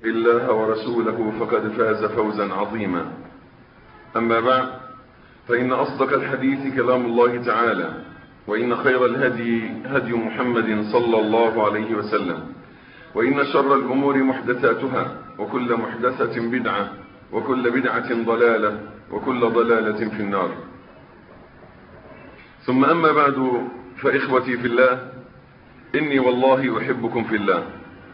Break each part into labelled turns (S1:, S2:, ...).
S1: الله ورسوله فقد فاز فوزا عظيما أما بعد فإن أصدق الحديث كلام الله تعالى وإن خير الهدي هدي محمد صلى الله عليه وسلم وإن شر الأمور محدثاتها وكل محدثة بدعة وكل بدعة ضلالة وكل ضلالة في النار ثم أما بعد فإخوتي في الله إني والله أحبكم في الله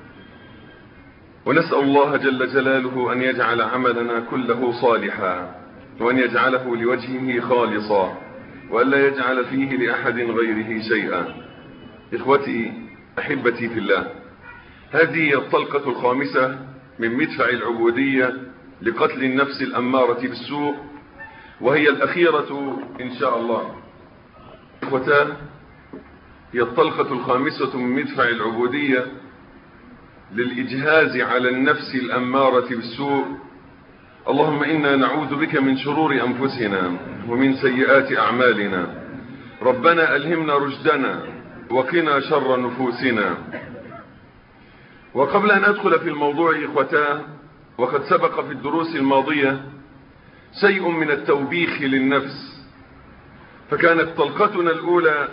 S1: ونسأل الله جل جلاله أن يجعل عملنا كله صالحا وأن يجعله لوجهه خالصا وأن لا يجعل فيه لأحد غيره شيئا إخوتي أحبتي في الله هذه الطلقة الخامسة من مدفع العبودية لقتل النفس الأمارة بالسوء وهي الأخيرة إن شاء الله إخوتان هي الطلقة الخامسة من مدفع العبودية للإجهاز على النفس الأمارة بالسوء اللهم إنا نعوذ بك من شرور أنفسنا ومن سيئات أعمالنا ربنا ألهمنا رشدنا وقنا شر نفوسنا وقبل أن أدخل في الموضوع إخوتاه وقد سبق في الدروس الماضية شيء من التوبيخ للنفس فكانت طلقتنا الأولى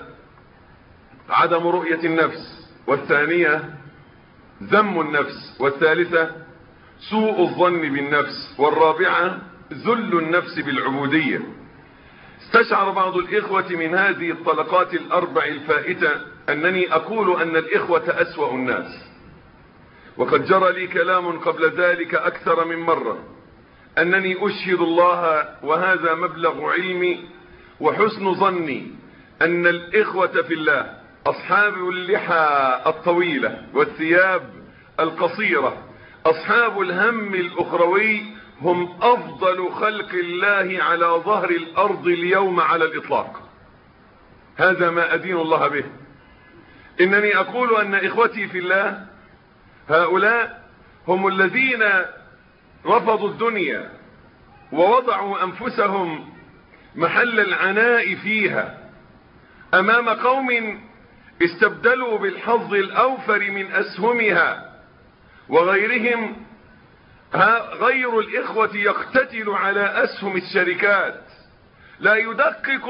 S1: عدم رؤية النفس والثانية ذم النفس والثالثة سوء الظن بالنفس والرابعة ذل النفس بالعبودية استشعر بعض الإخوة من هذه الطلقات الأربع الفائتة أنني أقول أن الإخوة أسوأ الناس وقد جرى لي كلام قبل ذلك أكثر من مرة أنني أشهد الله وهذا مبلغ علمي وحسن ظني أن الإخوة في الله أصحاب اللحى الطويلة والثياب القصيرة أصحاب الهم الأخروي هم أفضل خلق الله على ظهر الأرض اليوم على الإطلاق هذا ما أدين الله به إنني أقول أن إخوتي في الله هؤلاء هم الذين رفضوا الدنيا ووضعوا أنفسهم محل العناء فيها أمام قوم استبدلوا بالحظ الأوفر من أسهمها وغيرهم غير الإخوة يقتتل على أسهم الشركات لا يدقق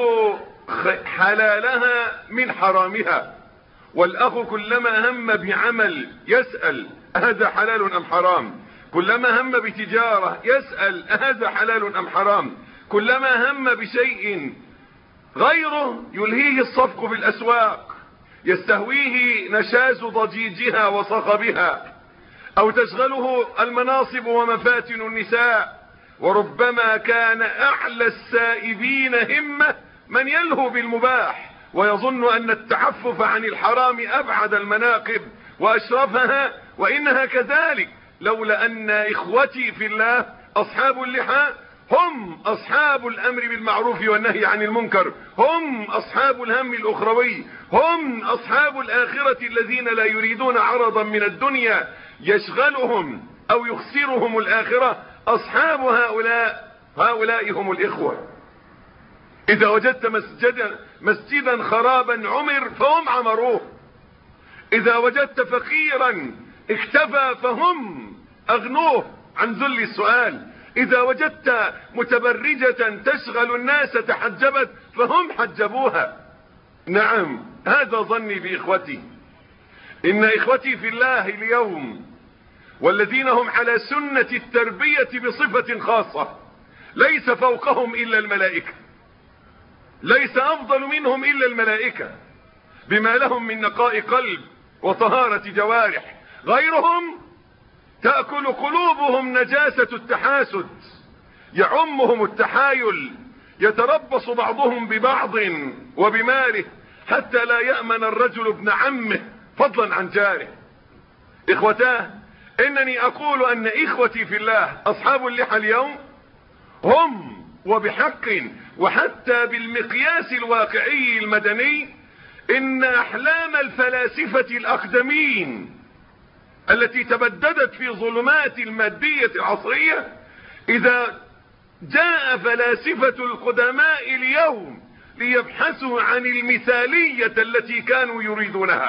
S1: حلالها من حرامها والأخ كلما هم بعمل يسأل هذا حلال أم حرام كلما هم بتجارة يسأل هذا حلال أم حرام كلما هم بشيء غيره يلهيه الصفق في الأسواق يستهويه نشاز ضجيجها وصخبها أو تشغله المناصب ومفاتن النساء وربما كان أعلى السائبين همة من يلهو بالمباح ويظن أن التعفف عن الحرام أبعد المناقب وأشرفها وإنها كذلك لولا أن إخوتي في الله أصحاب اللحى هم أصحاب الأمر بالمعروف والنهي عن المنكر هم أصحاب الهم الأخروي هم أصحاب الآخرة الذين لا يريدون عرضا من الدنيا يشغلهم أو يخسرهم الآخرة أصحاب هؤلاء هؤلاء هم الإخوة إذا وجدت مسجدا, مسجدا خرابا عمر فهم عمروه إذا وجدت فقيرا اكتفى فهم أغنوه عن ذل السؤال إذا وجدت متبرجة تشغل الناس تحجبت فهم حجبوها نعم هذا ظني بإخوتي إن إخوتي في الله اليوم والذين هم على سنة التربية بصفة خاصة ليس فوقهم إلا الملائكة ليس أفضل منهم إلا الملائكة بما لهم من نقاء قلب وطهارة جوارح غيرهم تأكل قلوبهم نجاسة التحاسد يعمهم التحايل يتربص بعضهم ببعض وبماله حتى لا يأمن الرجل ابن عمه فضلا عن جاره اخوتاه انني اقول ان اخوتي في الله اصحاب اللحى اليوم هم وبحق وحتى بالمقياس الواقعي المدني ان احلام الفلاسفة الاقدمين التي تبددت في ظلمات المادية العصرية اذا جاء فلاسفة القدماء اليوم ليبحثوا عن المثالية التي كانوا يريدونها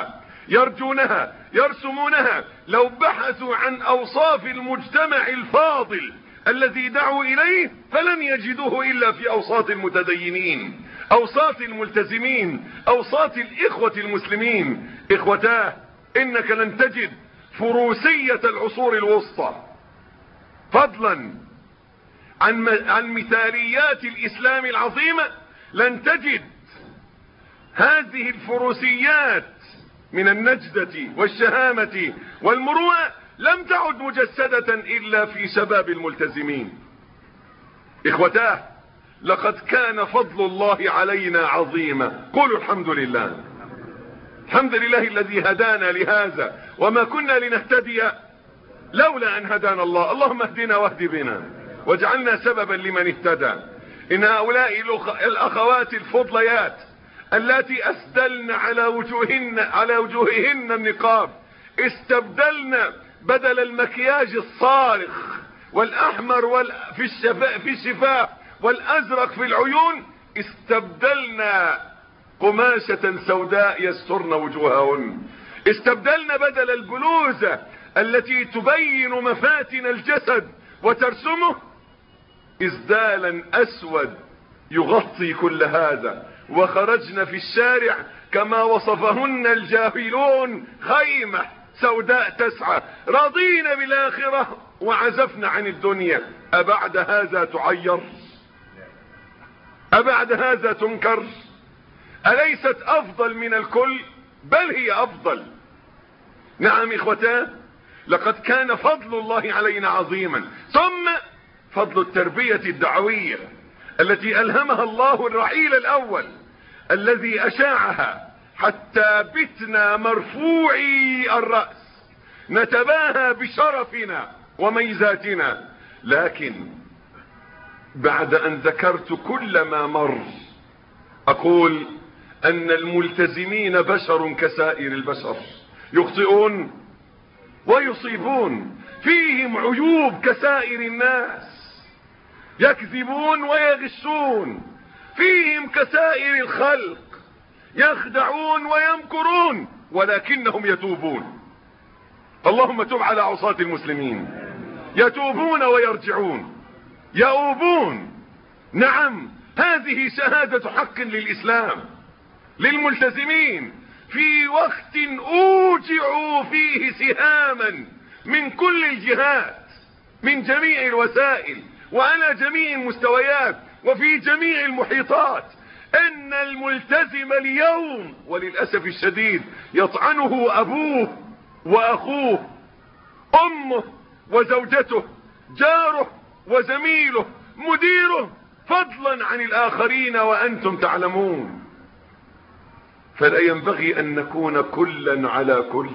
S1: يرجونها يرسمونها لو بحثوا عن اوصاف المجتمع الفاضل الذي دعوا اليه فلن يجدوه الا في اوساط المتدينين اوساط الملتزمين اوساط الاخوة المسلمين اخوتاه انك لن تجد فروسية العصور الوسطى فضلا عن عن مثاليات الاسلام العظيمة لن تجد هذه الفروسيات من النجدة والشهامة والمروءة لم تعد مجسدة الا في شباب الملتزمين اخوتاه لقد كان فضل الله علينا عظيما قولوا الحمد لله الحمد لله الذي هدانا لهذا وما كنا لنهتدي لولا ان هدانا الله اللهم اهدنا واهد بنا واجعلنا سببا لمن اهتدى ان هؤلاء الاخوات الفضليات التي اسدلن على وجوههن على وجوههن النقاب استبدلن بدل المكياج الصارخ والاحمر وال في الشفاء في الشفاء والازرق في العيون استبدلنا قماشة سوداء يسترن وجوههن استبدلنا بدل البلوزة التي تبين مفاتن الجسد وترسمه ازدالا اسود يغطي كل هذا وخرجنا في الشارع كما وصفهن الجاهلون خيمة سوداء تسعى رضينا بالاخرة وعزفنا عن الدنيا ابعد هذا تعير ابعد هذا تنكر اليست افضل من الكل بل هي افضل نعم اخوتاه لقد كان فضل الله علينا عظيما ثم فضل التربية الدعوية التي الهمها الله الرعيل الاول الذي اشاعها حتى بتنا مرفوعي الرأس نتباهى بشرفنا وميزاتنا لكن بعد ان ذكرت كل ما مر اقول ان الملتزمين بشر كسائر البشر يخطئون ويصيبون فيهم عيوب كسائر الناس يكذبون ويغشون فيهم كسائر الخلق يخدعون ويمكرون ولكنهم يتوبون اللهم تب على عصاة المسلمين يتوبون ويرجعون يؤوبون نعم هذه شهادة حق للإسلام للملتزمين في وقت اوجعوا فيه سهاما من كل الجهات من جميع الوسائل وعلى جميع المستويات وفي جميع المحيطات ان الملتزم اليوم وللأسف الشديد يطعنه ابوه واخوه امه وزوجته جاره وزميله مديره فضلا عن الاخرين وانتم تعلمون فلا ينبغي ان نكون كلا على كل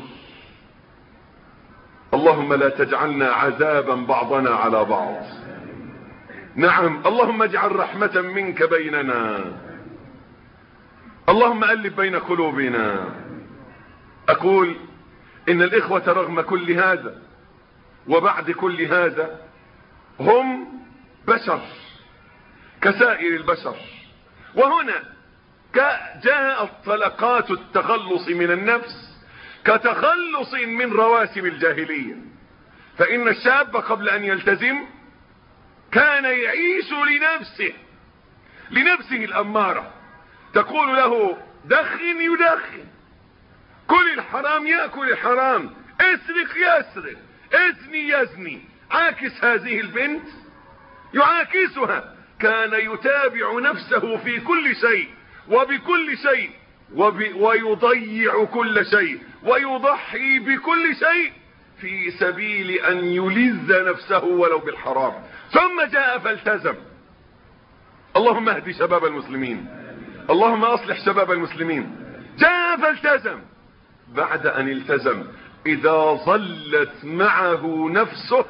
S1: اللهم لا تجعلنا عذابا بعضنا على بعض نعم اللهم اجعل رحمة منك بيننا اللهم ألف بين قلوبنا أقول إن الإخوة رغم كل هذا وبعد كل هذا هم بشر كسائر البشر وهنا جاءت طلقات التخلص من النفس كتخلص من رواسب الجاهلية فإن الشاب قبل أن يلتزم كان يعيش لنفسه لنفسه الأمارة تقول له دخن يدخن كل الحرام يأكل الحرام اسرق يسرق اثني يزني عاكس هذه البنت يعاكسها كان يتابع نفسه في كل شيء وبكل شيء وب ويضيع كل شيء ويضحي بكل شيء في سبيل ان يلذ نفسه ولو بالحرام ثم جاء فالتزم اللهم اهدي شباب المسلمين اللهم اصلح شباب المسلمين جاء فالتزم بعد ان التزم اذا ظلت معه نفسه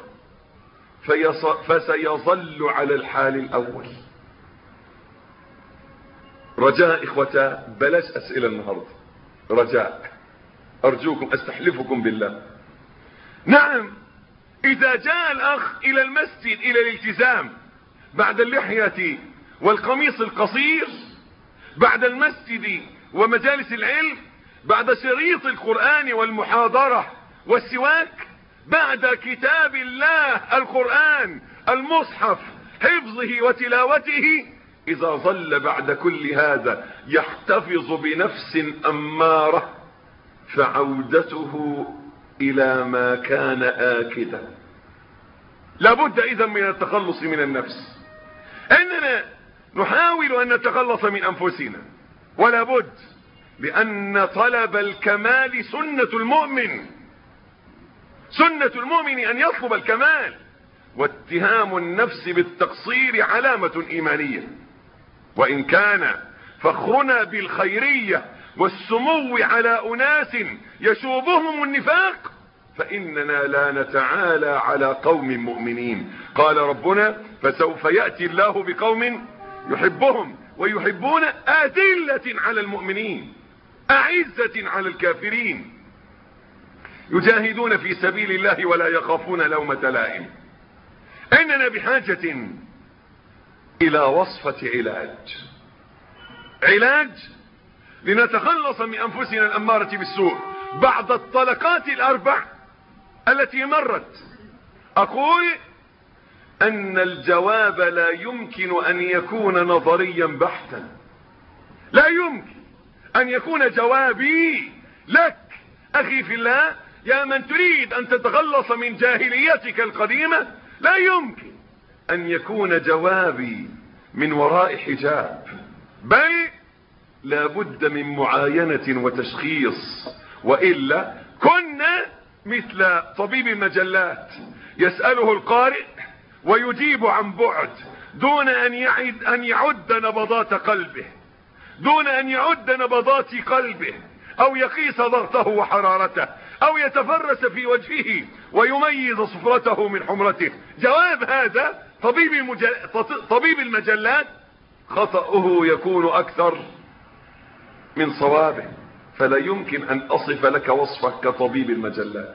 S1: فسيظل على الحال الاول رجاء اخوتا بلاش اسئلة النهاردة رجاء ارجوكم استحلفكم بالله نعم اذا جاء الاخ الى المسجد الى الالتزام بعد اللحية والقميص القصير بعد المسجد ومجالس العلم بعد شريط القرآن والمحاضرة والسواك بعد كتاب الله القرآن المصحف حفظه وتلاوته إذا ظل بعد كل هذا يحتفظ بنفس أمارة فعودته إلى ما كان آكدا لابد إذا من التخلص من النفس أننا نحاول أن نتخلص من أنفسنا ولا بد لأن طلب الكمال سنة المؤمن سنة المؤمن أن يطلب الكمال واتهام النفس بالتقصير علامة إيمانية وإن كان فخرنا بالخيرية والسمو على أناس يشوبهم النفاق فإننا لا نتعالى على قوم مؤمنين قال ربنا فسوف يأتي الله بقوم يحبهم ويحبون أذلة على المؤمنين أعزة على الكافرين يجاهدون في سبيل الله ولا يخافون لومة لائم إننا بحاجة إلى وصفة علاج علاج لنتخلص من أنفسنا الأمارة بالسوء بعد الطلقات الأربع التي مرت أقول أن الجواب لا يمكن أن يكون نظريا بحتا لا يمكن أن يكون جوابي لك أخي في الله يا من تريد أن تتخلص من جاهليتك القديمة لا يمكن أن يكون جوابي من وراء حجاب بل لا بد من معاينة وتشخيص وإلا كنا مثل طبيب المجلات يسأله القارئ ويجيب عن بعد دون أن يعد, أن يعد نبضات قلبه دون أن يعد نبضات قلبه أو يقيس ضغطه وحرارته أو يتفرس في وجهه ويميز صفرته من حمرته جواب هذا طبيب, المجل... طبيب المجلات خطأه يكون أكثر من صوابه فلا يمكن أن أصف لك وصفك كطبيب المجلات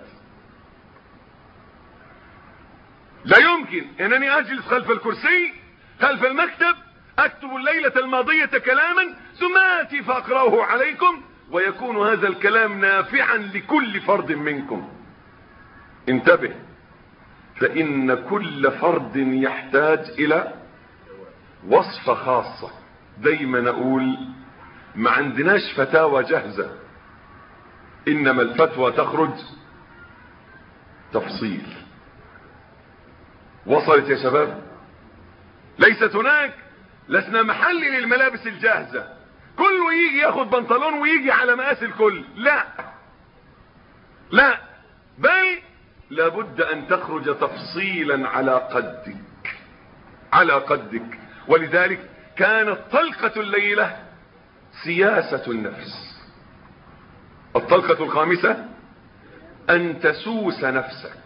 S1: لا يمكن أنني أجلس خلف الكرسي خلف المكتب أكتب الليلة الماضية كلاما ثم آتي فأقرأه عليكم ويكون هذا الكلام نافعا لكل فرد منكم انتبه فإن كل فرد يحتاج إلى وصفة خاصة دايما أقول ما عندناش فتاوى جاهزة إنما الفتوى تخرج تفصيل وصلت يا شباب ليست هناك لسنا محل للملابس الجاهزة كله يجي ياخد بنطلون ويجي على مقاس الكل لا لا بل لابد ان تخرج تفصيلا على قدك على قدك ولذلك كانت طلقة الليلة سياسة النفس الطلقة الخامسة ان تسوس نفسك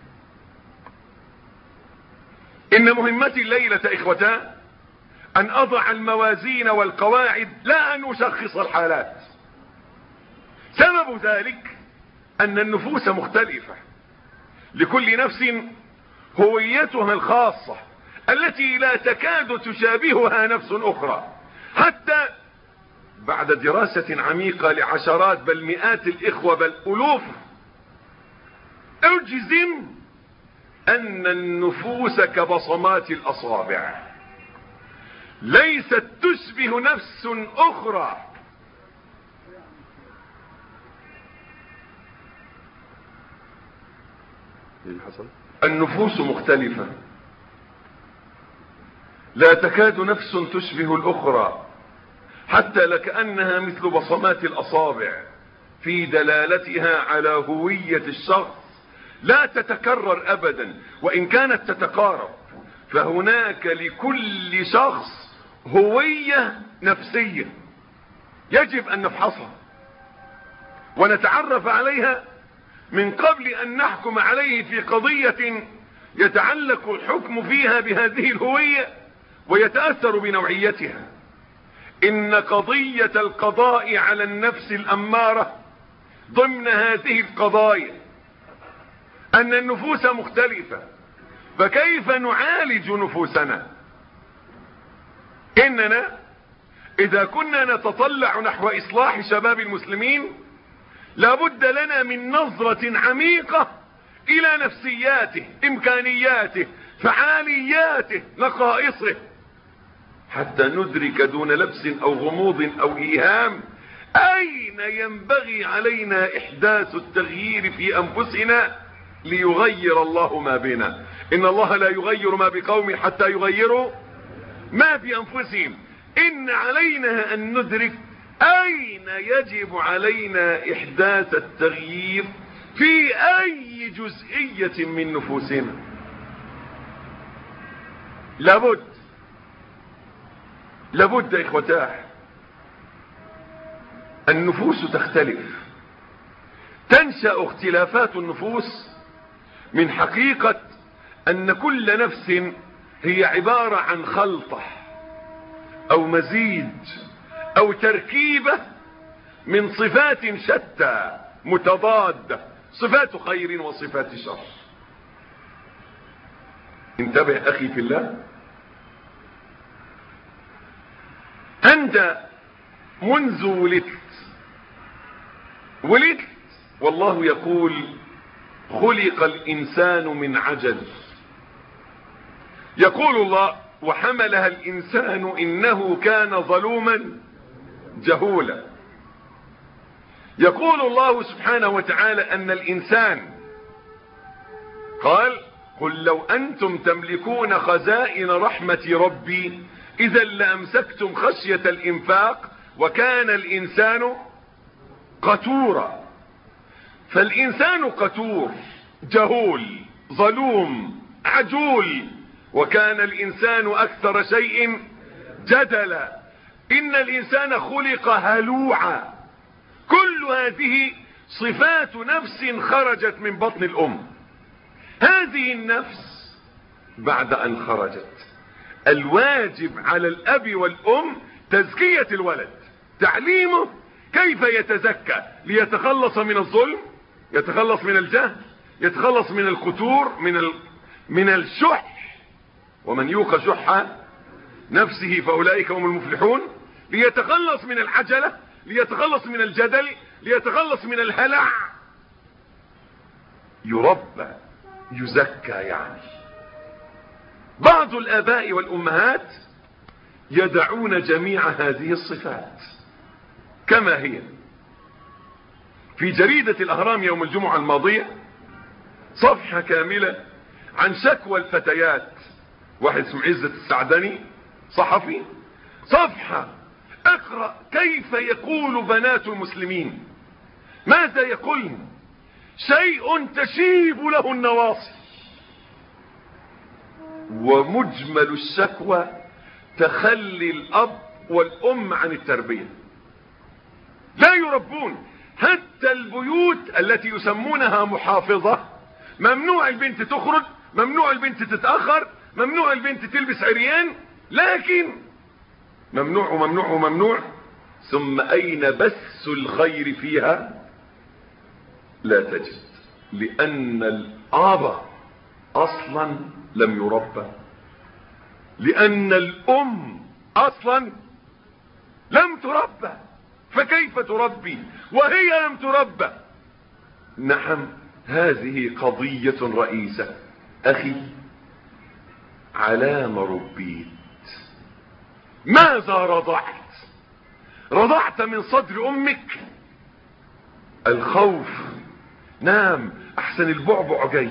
S1: ان مهمتي الليلة اخوتان ان اضع الموازين والقواعد لا ان اشخص الحالات سبب ذلك ان النفوس مختلفة لكل نفس هويتها الخاصة التي لا تكاد تشابهها نفس اخرى حتى بعد دراسة عميقة لعشرات بل مئات الاخوة بل الوف اجزم ان النفوس كبصمات الاصابع ليست تشبه نفس اخرى النفوس مختلفة لا تكاد نفس تشبه الاخرى حتى لكأنها مثل بصمات الاصابع في دلالتها على هوية الشخص لا تتكرر ابدا وان كانت تتقارب فهناك لكل شخص هوية نفسية يجب ان نفحصها ونتعرف عليها من قبل ان نحكم عليه في قضية يتعلق الحكم فيها بهذه الهوية ويتأثر بنوعيتها ان قضية القضاء على النفس الامارة ضمن هذه القضايا ان النفوس مختلفة فكيف نعالج نفوسنا اننا اذا كنا نتطلع نحو اصلاح شباب المسلمين لابد لنا من نظرة عميقة الى نفسياته امكانياته فعالياته نقائصه حتى ندرك دون لبس او غموض او ايهام اين ينبغي علينا احداث التغيير في انفسنا ليغير الله ما بنا ان الله لا يغير ما بقوم حتى يغيروا ما في انفسهم ان علينا ان ندرك اين يجب علينا احداث التغيير في اي جزئية من نفوسنا لابد لابد اخوتاه النفوس تختلف تنشأ اختلافات النفوس من حقيقة ان كل نفس هي عبارة عن خلطة او مزيج او تركيبة من صفات شتى متضادة صفات خير وصفات شر انتبه اخي في الله انت منذ ولدت ولدت والله يقول خلق الانسان من عجل يقول الله وحملها الانسان انه كان ظلوما جهولا يقول الله سبحانه وتعالى ان الانسان قال قل لو انتم تملكون خزائن رحمة ربي اذا لامسكتم خشية الانفاق وكان الانسان قتورا فالانسان قتور جهول ظلوم عجول وكان الانسان اكثر شيء جدلا ان الانسان خلق هلوعا كل هذه صفات نفس خرجت من بطن الام هذه النفس بعد ان خرجت الواجب على الاب والام تزكية الولد تعليمه كيف يتزكى ليتخلص من الظلم يتخلص من الجهل يتخلص من القتور من ال... من الشح ومن يوق شح نفسه فاولئك هم المفلحون ليتخلص من العجلة ليتخلص من الجدل ليتخلص من الهلع يربى يزكى يعني بعض الاباء والامهات يدعون جميع هذه الصفات كما هي في جريدة الاهرام يوم الجمعة الماضية صفحة كاملة عن شكوى الفتيات واحد اسمه عزة السعدني صحفي صفحة اقرأ كيف يقول بنات المسلمين ماذا يقولن شيء تشيب له النواصي ومجمل الشكوى تخلي الاب والام عن التربية لا يربون حتى البيوت التي يسمونها محافظة ممنوع البنت تخرج ممنوع البنت تتأخر ممنوع البنت تلبس عريان لكن ممنوع وممنوع وممنوع ثم اين بث الخير فيها لا تجد لان الاب اصلا لم يربى لان الام اصلا لم تربى فكيف تربي وهي لم تربى نعم هذه قضية رئيسة اخي على ما ربيت ماذا رضعت رضعت من صدر امك الخوف نام احسن البعبع جاي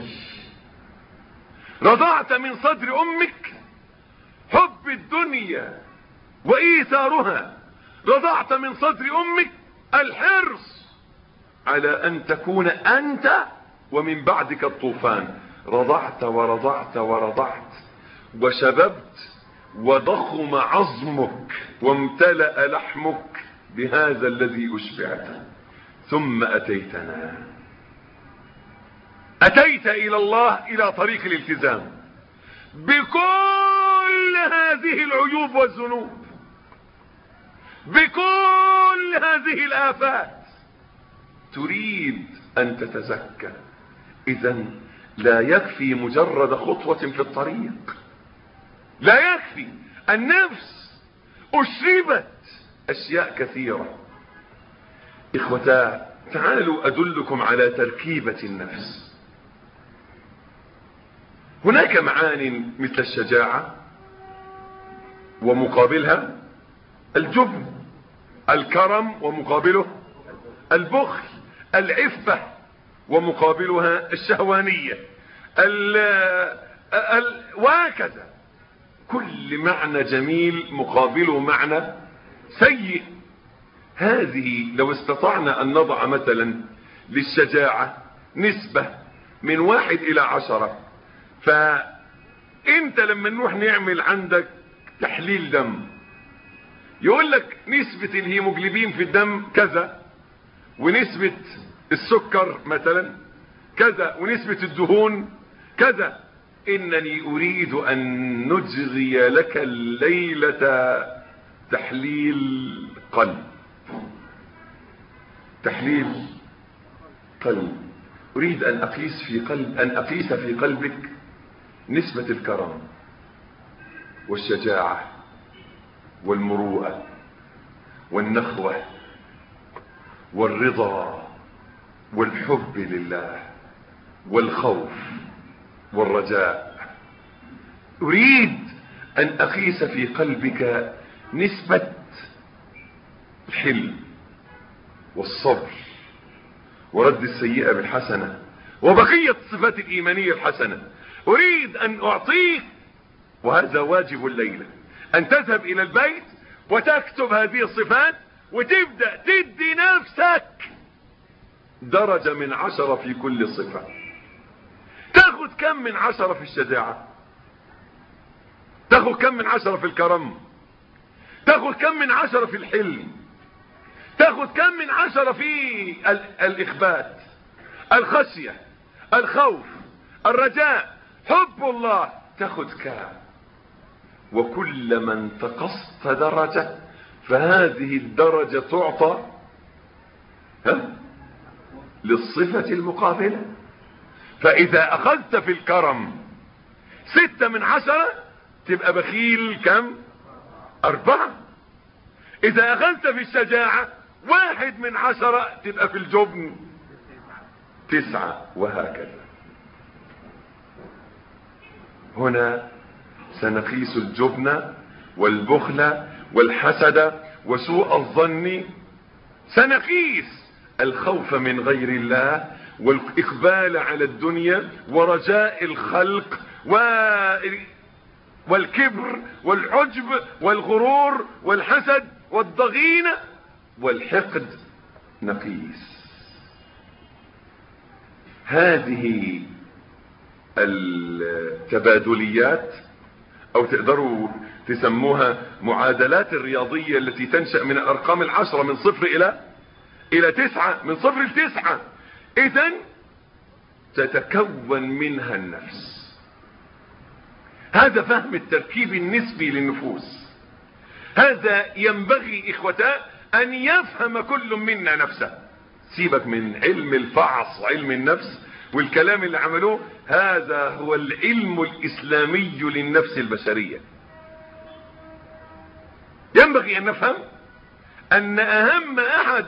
S1: رضعت من صدر امك حب الدنيا وايثارها رضعت من صدر امك الحرص على ان تكون انت ومن بعدك الطوفان رضعت ورضعت ورضعت وشببت وضخم عظمك وامتلأ لحمك بهذا الذي اشبعته ثم اتيتنا اتيت الى الله الى طريق الالتزام بكل هذه العيوب والذنوب بكل هذه الافات تريد ان تتزكى اذا لا يكفي مجرد خطوة في الطريق لا يكفي النفس اشربت اشياء كثيرة اخوتا تعالوا أدلكم على تركيبة النفس هناك معان مثل الشجاعة ومقابلها الجبن الكرم ومقابله البخل العفة ومقابلها الشهوانية ال ال وهكذا كل معنى جميل مقابله معنى سيء هذه لو استطعنا أن نضع مثلا للشجاعة نسبة من واحد إلى عشرة فأنت لما نروح نعمل عندك تحليل دم يقول لك نسبة الهيموجلوبين في الدم كذا ونسبة السكر مثلا كذا ونسبة الدهون كذا إنني أريد أن نجري لك الليلة تحليل قلب تحليل قلب أريد أن أقيس في قلب أن أقيس في قلبك نسبة الكرم والشجاعة والمروءة والنخوة والرضا والحب لله والخوف والرجاء أريد أن أقيس في قلبك نسبة الحلم والصبر ورد السيئة بالحسنة وبقية الصفات الإيمانية الحسنة أريد أن أعطيك وهذا واجب الليلة أن تذهب إلى البيت وتكتب هذه الصفات وتبدأ تدي نفسك درجة من عشرة في كل صفة تاخد كم من عشرة في الشجاعة تاخد كم من عشرة في الكرم تاخد كم من عشرة في الحلم تاخد كم من عشرة في الإخبات الخشية الخوف الرجاء حب الله تاخد كام وكلما انتقصت درجة فهذه الدرجة تعطى ها للصفة المقابلة فإذا أخذت في الكرم ستة من عشرة تبقى بخيل كم أربعة إذا أخذت في الشجاعة واحد من عشرة تبقى في الجبن تسعة وهكذا هنا سنقيس الجبن والبخل والحسد وسوء الظن سنقيس الخوف من غير الله والإقبال على الدنيا ورجاء الخلق و... والكبر والعجب والغرور والحسد والضغينة والحقد نقيس هذه التبادليات او تقدروا تسموها معادلات الرياضية التي تنشأ من الارقام العشرة من صفر الى الى تسعة من صفر لتسعة اذا تتكون منها النفس هذا فهم التركيب النسبي للنفوس هذا ينبغي اخوتاء ان يفهم كل منا نفسه سيبك من علم الفعص وعلم النفس والكلام اللي عملوه هذا هو العلم الاسلامي للنفس البشرية ينبغي ان نفهم ان اهم احد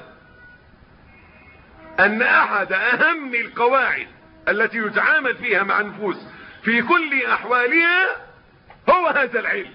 S1: ان احد اهم القواعد التي يتعامل فيها مع النفوس في كل احوالها هو هذا العلم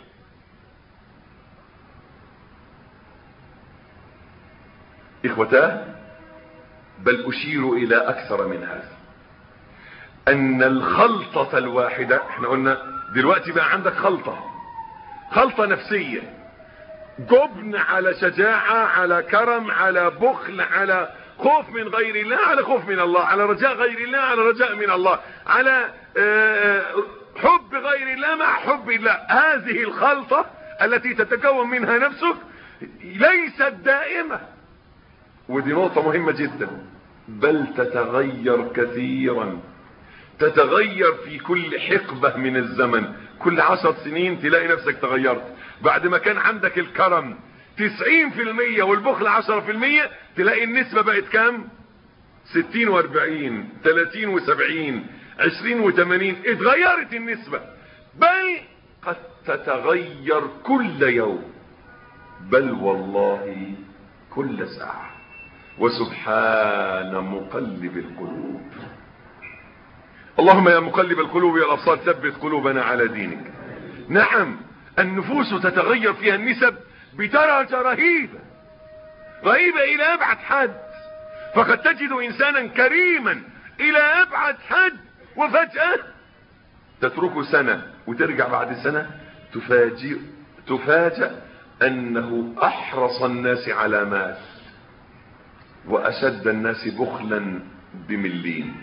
S1: اخوتاه بل اشير الى اكثر من هذا ان الخلطة الواحدة احنا قلنا دلوقتي بقى عندك خلطة خلطة نفسية جبن على شجاعة على كرم على بخل على خوف من غير الله على خوف من الله على رجاء غير الله على رجاء من الله على حب غير الله مع حب الله هذه الخلطة التي تتكون منها نفسك ليست دائمة ودي نقطة مهمة جدا بل تتغير كثيرا تتغير في كل حقبة من الزمن كل عشر سنين تلاقي نفسك تغيرت بعد ما كان عندك الكرم تسعين في المية والبخل عشرة في المية تلاقي النسبة بقت كام ستين واربعين تلاتين وسبعين عشرين وتمانين اتغيرت النسبة بل قد تتغير كل يوم بل والله كل ساعة وسبحان مقلب القلوب اللهم يا مقلب القلوب والابصار ثبت قلوبنا على دينك نعم النفوس تتغير فيها النسب بدرجة رهيبة رهيبة الى ابعد حد فقد تجد انسانا كريما الى ابعد حد وفجأة تتركه سنة وترجع بعد سنة تفاجئ تفاجأ انه احرص الناس على مال واشد الناس بخلا بملين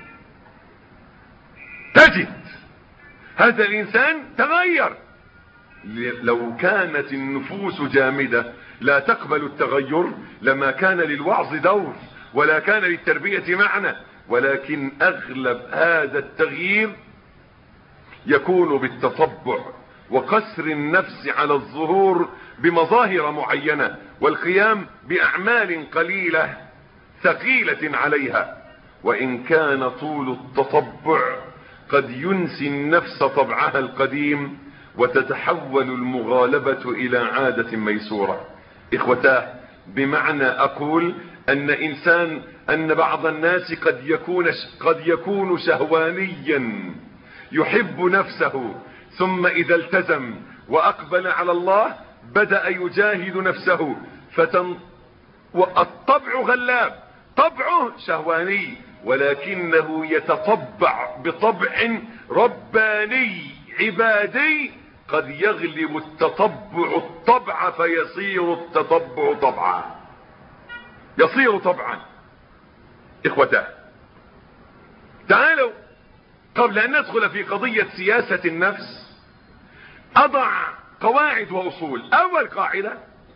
S1: تجد هذا الانسان تغير لو كانت النفوس جامدة لا تقبل التغير لما كان للوعظ دور ولا كان للتربية معنى ولكن اغلب هذا التغيير يكون بالتطبع وقسر النفس على الظهور بمظاهر معينة والقيام باعمال قليلة ثقيلة عليها وان كان طول التطبع قد ينسي النفس طبعها القديم وتتحول المغالبة الى عادة ميسورة اخوتاه بمعنى اقول ان انسان ان بعض الناس قد يكون قد يكون شهوانيا يحب نفسه ثم اذا التزم واقبل على الله بدأ يجاهد نفسه فتن والطبع غلاب طبعه شهواني ولكنه يتطبع بطبع رباني عبادي قد يغلب التطبع الطبع فيصير التطبع طبعا يصير طبعا اخوتاه تعالوا قبل ان ندخل في قضية سياسة النفس اضع قواعد واصول اول قاعدة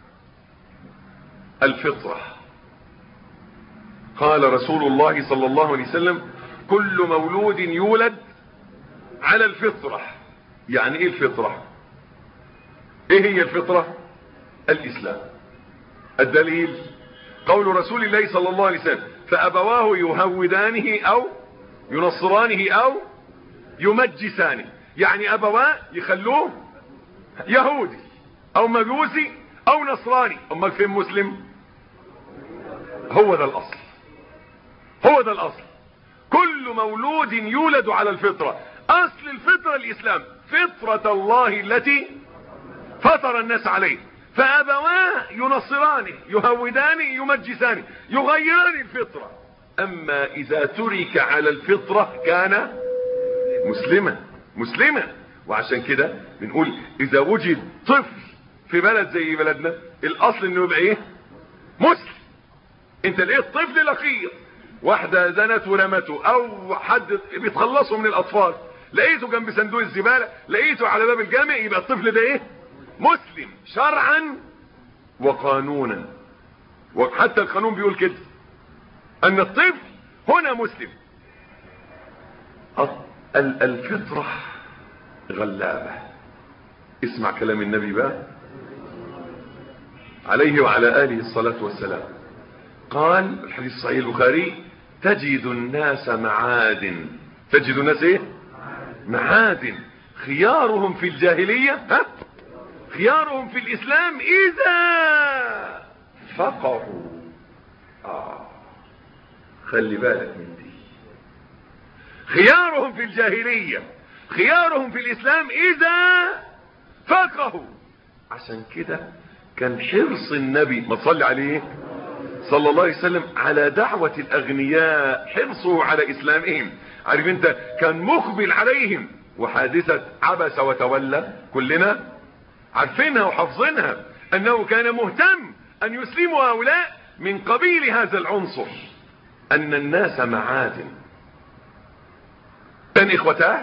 S1: الفطرة قال رسول الله صلى الله عليه وسلم كل مولود يولد على الفطرة يعني ايه الفطرة ايه هي الفطرة الاسلام الدليل قول رسول الله صلى الله عليه وسلم فابواه يهودانه او ينصرانه او يمجسانه يعني ابواه يخلوه يهودي او مجوسي او نصراني امال فين مسلم هو ده الاصل هو ده الاصل كل مولود يولد على الفطرة اصل الفطرة الاسلام فطرة الله التي فطر الناس عليه فابواه ينصرانه يهودانه يمجسانه يغيران الفطرة اما اذا ترك على الفطرة كان مسلما مسلما وعشان كده بنقول اذا وجد طفل في بلد زي بلدنا الاصل انه يبقى ايه مسلم انت لقيت طفل لقيط واحدة زنت ورمته او حد بيتخلصوا من الاطفال لقيته جنب صندوق الزبالة لقيته على باب الجامع يبقى الطفل ده ايه مسلم شرعا وقانونا وحتى القانون بيقول كده ان الطفل هنا مسلم الفطرة غلابة اسمع كلام النبي بقى عليه وعلى آله الصلاة والسلام قال الحديث صحيح البخاري تجد الناس معادن تجد الناس ايه معادن خيارهم في الجاهلية ها خيارهم في الاسلام اذا فقهوا آه. خلي بالك من دي خيارهم في الجاهلية خيارهم في الاسلام اذا فقهوا عشان كده كان حرص النبي ما تصلي عليه صلى الله عليه وسلم على دعوة الاغنياء حرصه على اسلامهم عارف انت كان مقبل عليهم وحادثة عبس وتولى كلنا عارفينها وحافظينها انه كان مهتم ان يسلموا هؤلاء من قبيل هذا العنصر ان الناس معادن ان اخوتاه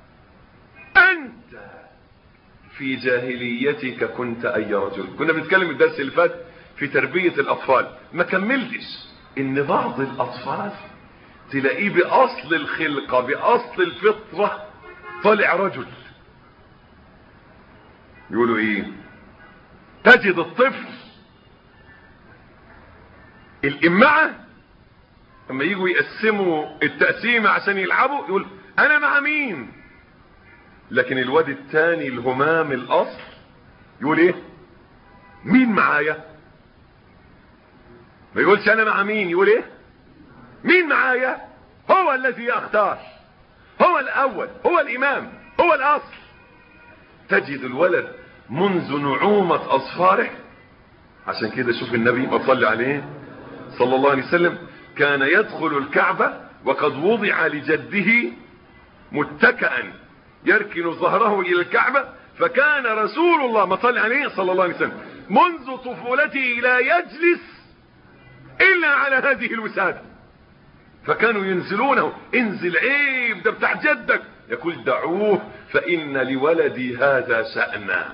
S1: انت في جاهليتك كنت اي رجل كنا بنتكلم الدرس اللي فات في تربية الاطفال ما كملتش ان بعض الاطفال تلاقيه باصل الخلقة باصل الفطرة طالع رجل يقولوا ايه تجد الطفل الامعة لما يجوا يقسموا التقسيمة عشان يلعبوا يقول انا مع مين لكن الواد التاني الهمام الاصل يقول ايه مين معايا
S2: ما يقولش انا مع مين يقول ايه مين معايا هو الذي اختار هو الاول هو الامام هو الاصل تجد الولد منذ نعومة اظفاره عشان كده شوف النبي ما صلي عليه صلى الله عليه وسلم كان يدخل الكعبة وقد وضع لجده متكئا يركن ظهره الى الكعبة فكان رسول الله ما صلى عليه صلى الله عليه وسلم منذ طفولته لا يجلس الا على هذه الوسادة فكانوا ينزلونه انزل عيب ده بتاع جدك يقول دعوه فان لولدي هذا شأنا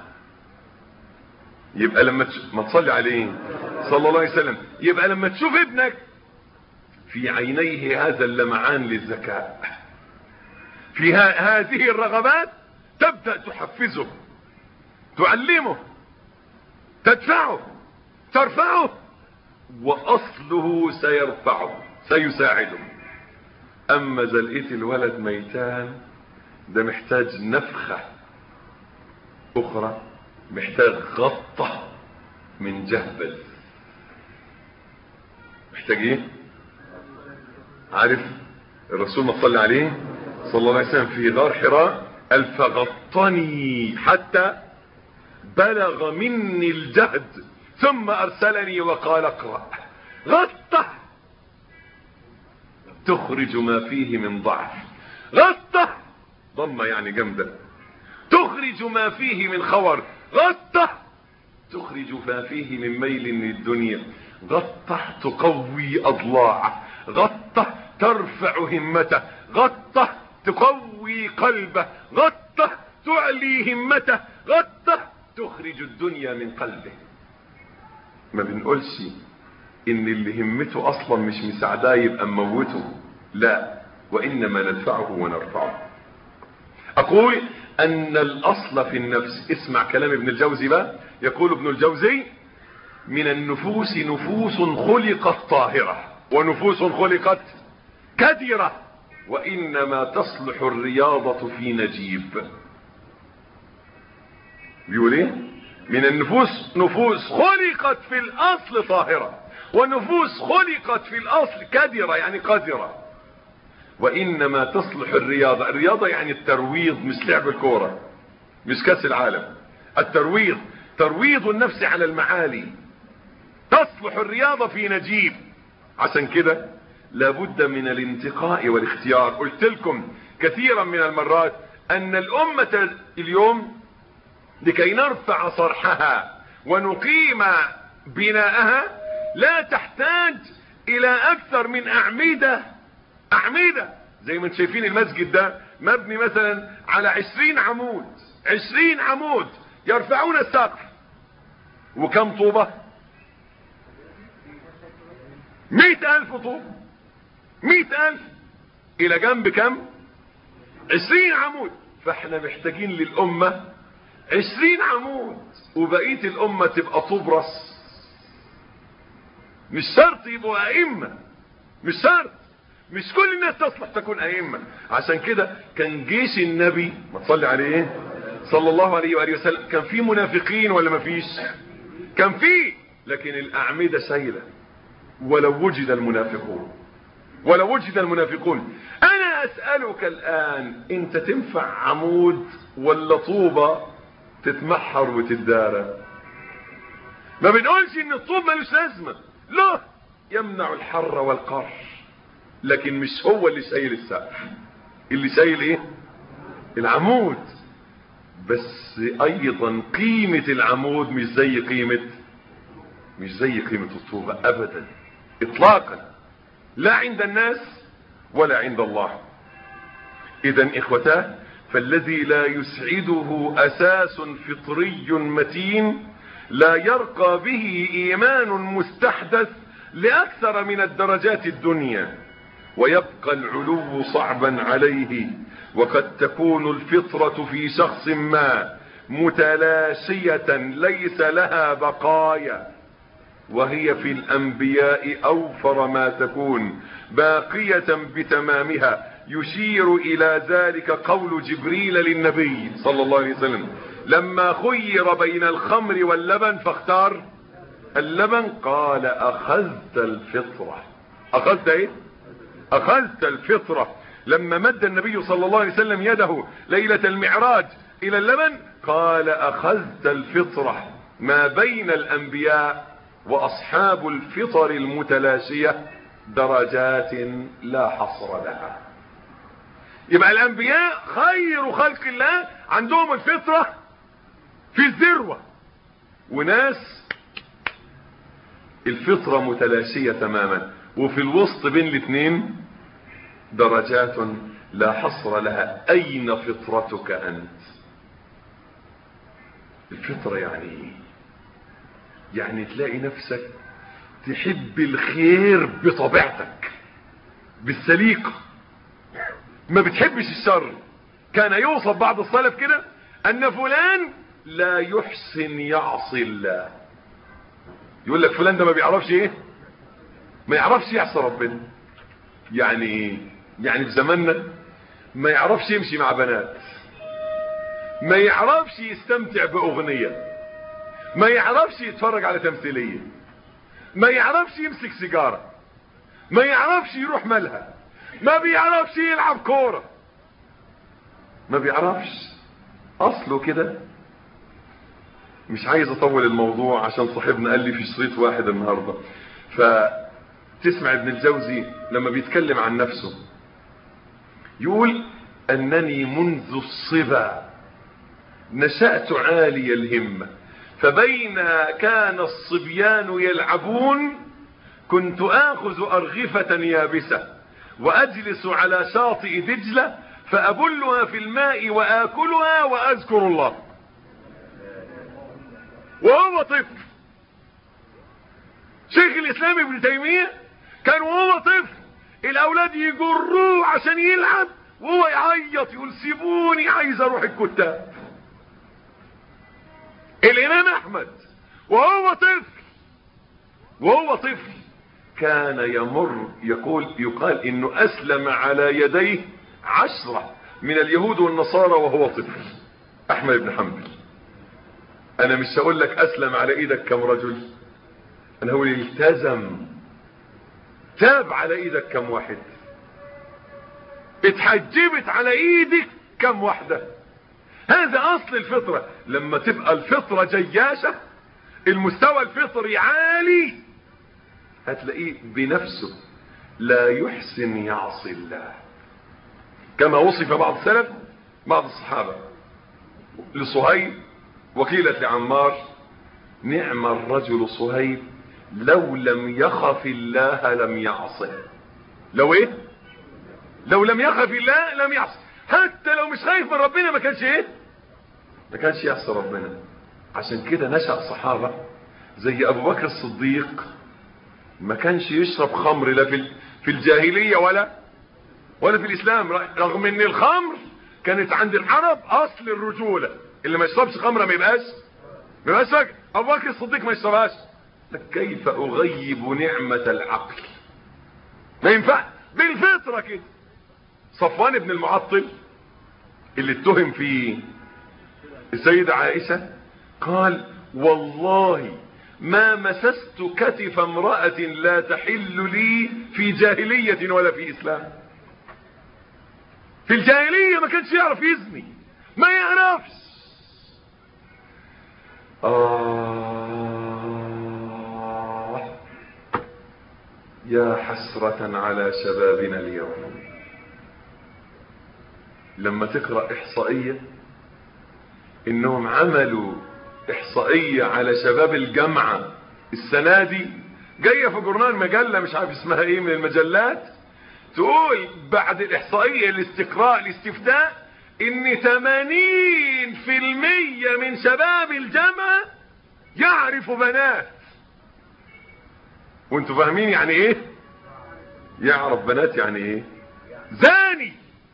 S2: يبقى لما تش... ما تصلي عليه صلى الله عليه وسلم يبقى لما تشوف ابنك في عينيه هذا اللمعان للذكاء في ها... هذه الرغبات تبدأ تحفزه تعلمه تدفعه ترفعه واصله سيرفعه سيساعده اما اذا لقيت الولد ميتان ده محتاج نفخة اخرى محتاج غطة من جهبل محتاج ايه عارف الرسول ما صلى عليه صلى الله عليه وسلم في غار حراء قال فغطني حتى بلغ مني الجهد ثم ارسلني وقال اقرأ غطه تخرج ما فيه من ضعف غطه ضمة يعني جامدة تخرج ما فيه من خور غطه تخرج ما فيه من ميل للدنيا غطه تقوي اضلاعه غطه ترفع همته غطه تقوي قلبه غطه تعلي همته غطه تخرج الدنيا من قلبه ما بنقولش ان اللي همته اصلا مش مساعداه يبقى مموته لا وانما ندفعه ونرفعه اقول ان الاصل في النفس اسمع كلام ابن الجوزي بقى يقول ابن الجوزي من النفوس نفوس خلقت طاهرة ونفوس خلقت كدرة وانما تصلح الرياضة في نجيب بيقول ايه من النفوس نفوس خلقت في الاصل طاهرة ونفوس خلقت في الاصل كدرة يعني قذرة وانما تصلح الرياضة الرياضة يعني الترويض مش لعب الكورة مش كاس العالم الترويض ترويض النفس على المعالي تصلح الرياضة في نجيب عشان كده لابد من الانتقاء والاختيار قلت لكم كثيرا من المرات ان الامة اليوم لكي نرفع صرحها ونقيم بناءها لا تحتاج الى اكثر من اعمدة اعمدة زي ما انتم شايفين المسجد ده مبني مثلا على عشرين عمود عشرين عمود يرفعون السقف وكم طوبة مئة الف طوبة مئة الف الى جنب كم عشرين عمود فاحنا محتاجين للامة عشرين عمود وبقية الامة تبقى طوب رص مش شرط يبقوا ائمة مش شرط مش كل الناس تصلح تكون ائمة عشان كده كان جيش النبي ما تصلي عليه صلى الله عليه وآله وسلم كان في منافقين ولا ما فيش كان في لكن الاعمدة سيلة ولو وجد المنافقون ولو وجد المنافقون انا اسألك الان انت تنفع عمود ولا طوبة تتمحر وتدارى ما بنقولش ان الطوب ملوش لازمة لا يمنع الحر والقر لكن مش هو اللي شايل السقف اللي شايل ايه العمود بس ايضا قيمة العمود مش زي قيمة مش زي قيمة الطوبة ابدا اطلاقا لا عند الناس ولا عند الله اذا اخوتاه فالذي لا يسعده اساس فطري متين لا يرقى به ايمان مستحدث لاكثر من الدرجات الدنيا ويبقى العلو صعبا عليه وقد تكون الفطرة في شخص ما متلاشية ليس لها بقايا وهي في الانبياء اوفر ما تكون باقية بتمامها يشير الى ذلك قول جبريل للنبي صلى الله عليه وسلم لما خير بين الخمر واللبن فاختار اللبن قال اخذت الفطرة اخذت ايه اخذت الفطرة لما مد النبي صلى الله عليه وسلم يده ليلة المعراج الى اللبن قال اخذت الفطرة ما بين الانبياء واصحاب الفطر المتلاشية درجات لا حصر لها يبقى الانبياء خير خلق الله عندهم الفطرة في الذروة وناس الفطرة متلاشية تماما وفي الوسط بين الاثنين درجات لا حصر لها اين فطرتك انت الفطرة يعني ايه يعني تلاقي نفسك تحب الخير بطبيعتك بالسليقة ما بتحبش الشر كان يوصف بعض السلف كده ان فلان لا يحسن يعصي الله يقول لك فلان ده ما بيعرفش ايه ما يعرفش يعصي ربنا يعني ايه يعني في زماننا ما يعرفش يمشي مع بنات ما يعرفش يستمتع باغنية ما يعرفش يتفرج على تمثيلية ما يعرفش يمسك سيجارة ما يعرفش يروح ملهى ما بيعرفش يلعب كورة ما بيعرفش اصله كده مش عايز اطول الموضوع عشان صاحبنا قال لي في شريط واحد النهاردة فتسمع ابن الجوزي لما بيتكلم عن نفسه يقول انني منذ الصبا نشأت عالي الهمة فبين كان الصبيان يلعبون كنت اخذ ارغفة يابسة واجلس على شاطئ دجلة فابلها في الماء واكلها واذكر الله وهو طفل شيخ الاسلام ابن تيمية كان وهو طفل الاولاد يجروه عشان يلعب وهو يعيط يقول سيبوني عايز اروح الكتاب الامام احمد وهو طفل وهو طفل كان يمر يقول يقال انه اسلم على يديه عشرة من اليهود والنصارى وهو طفل احمد بن حنبل انا مش هقول لك اسلم على ايدك كم رجل انا هقول التزم تاب على ايدك كم واحد اتحجبت على ايدك كم واحدة هذا اصل الفطرة لما تبقى الفطرة جياشة المستوى الفطري عالي هتلاقيه بنفسه لا يحسن يعصي الله كما وصف بعض السلف بعض الصحابة لصهيب وقيلت لعمار نعم الرجل صهيب لو لم يخف الله لم يعصه لو ايه لو لم يخف الله لم يعصي حتى لو مش خايف من ربنا ما كانش ايه ما كانش يعصي ربنا عشان كده نشأ صحابة زي ابو بكر الصديق ما كانش يشرب خمر لا في في الجاهلية ولا ولا في الاسلام رغم ان الخمر كانت عند العرب اصل الرجولة اللي ما يشربش خمرة ما يبقاش ما يبقاش راجل ابو بكر الصديق ما يشربهاش كيف اغيب نعمة العقل ما ينفع بالفطرة كده صفوان بن المعطل اللي اتهم فيه السيدة عائشة قال والله ما مسست كتف امرأة لا تحل لي في جاهلية ولا في اسلام في الجاهلية ما كانش يعرف يزني ما يعرفش آه يا حسرة على شبابنا اليوم لما تقرأ احصائية انهم عملوا احصائية على شباب الجامعة السنة دي جاية في جورنال مجلة مش عارف اسمها ايه من المجلات تقول بعد الاحصائية الاستقراء الاستفتاء ان 80% من شباب الجامعة يعرف بنات وانتوا فاهمين يعني ايه يعرف بنات يعني ايه زاني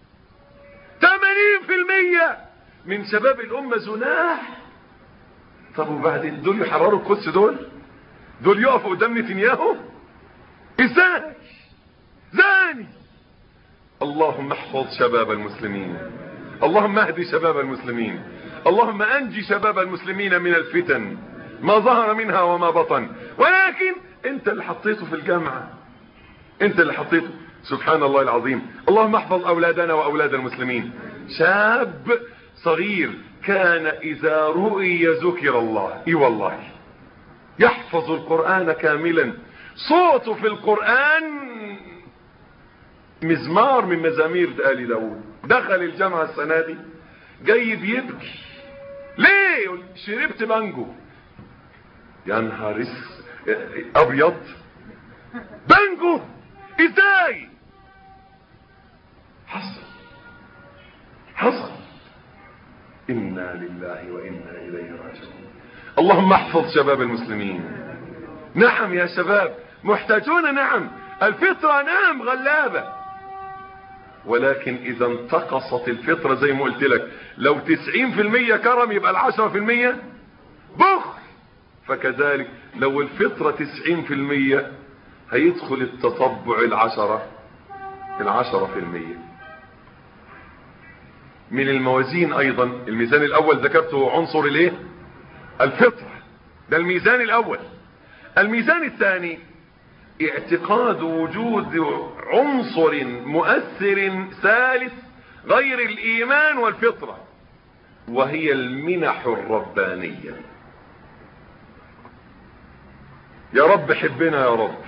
S2: 80% من شباب الامة زناه طب وبعدين دول يحرروا القدس دول دول يقفوا قدام نتنياهو ازاي زاني اللهم احفظ شباب المسلمين اللهم اهدي شباب المسلمين اللهم انجي شباب المسلمين من الفتن ما ظهر منها وما بطن ولكن انت اللي حطيته في الجامعة انت اللي حطيته سبحان الله العظيم اللهم احفظ اولادنا واولاد المسلمين شاب صغير كان اذا رؤي ذكر الله اي والله يحفظ القرآن كاملا صوته في القرآن مزمار من مزامير آل داود دخل الجامعة السنة دي جاي بيبكي ليه يقول شربت مانجو يا نهار اس- ابيض بانجو ازاي حصل حصل انا لله وانا اليه راجعون اللهم احفظ شباب المسلمين نعم يا شباب محتاجون نعم الفطرة نعم غلابة ولكن اذا انتقصت الفطرة زي ما قلت لك لو تسعين في المية كرم يبقى العشرة في المية بخل فكذلك لو الفطرة تسعين في المية هيدخل التطبع العشرة العشرة في المية من الموازين ايضا الميزان الاول ذكرته عنصر الايه الفطرة ده الميزان الاول الميزان الثاني اعتقاد وجود عنصر مؤثر ثالث غير الايمان والفطرة وهي المنح الربانية يا رب حبنا يا رب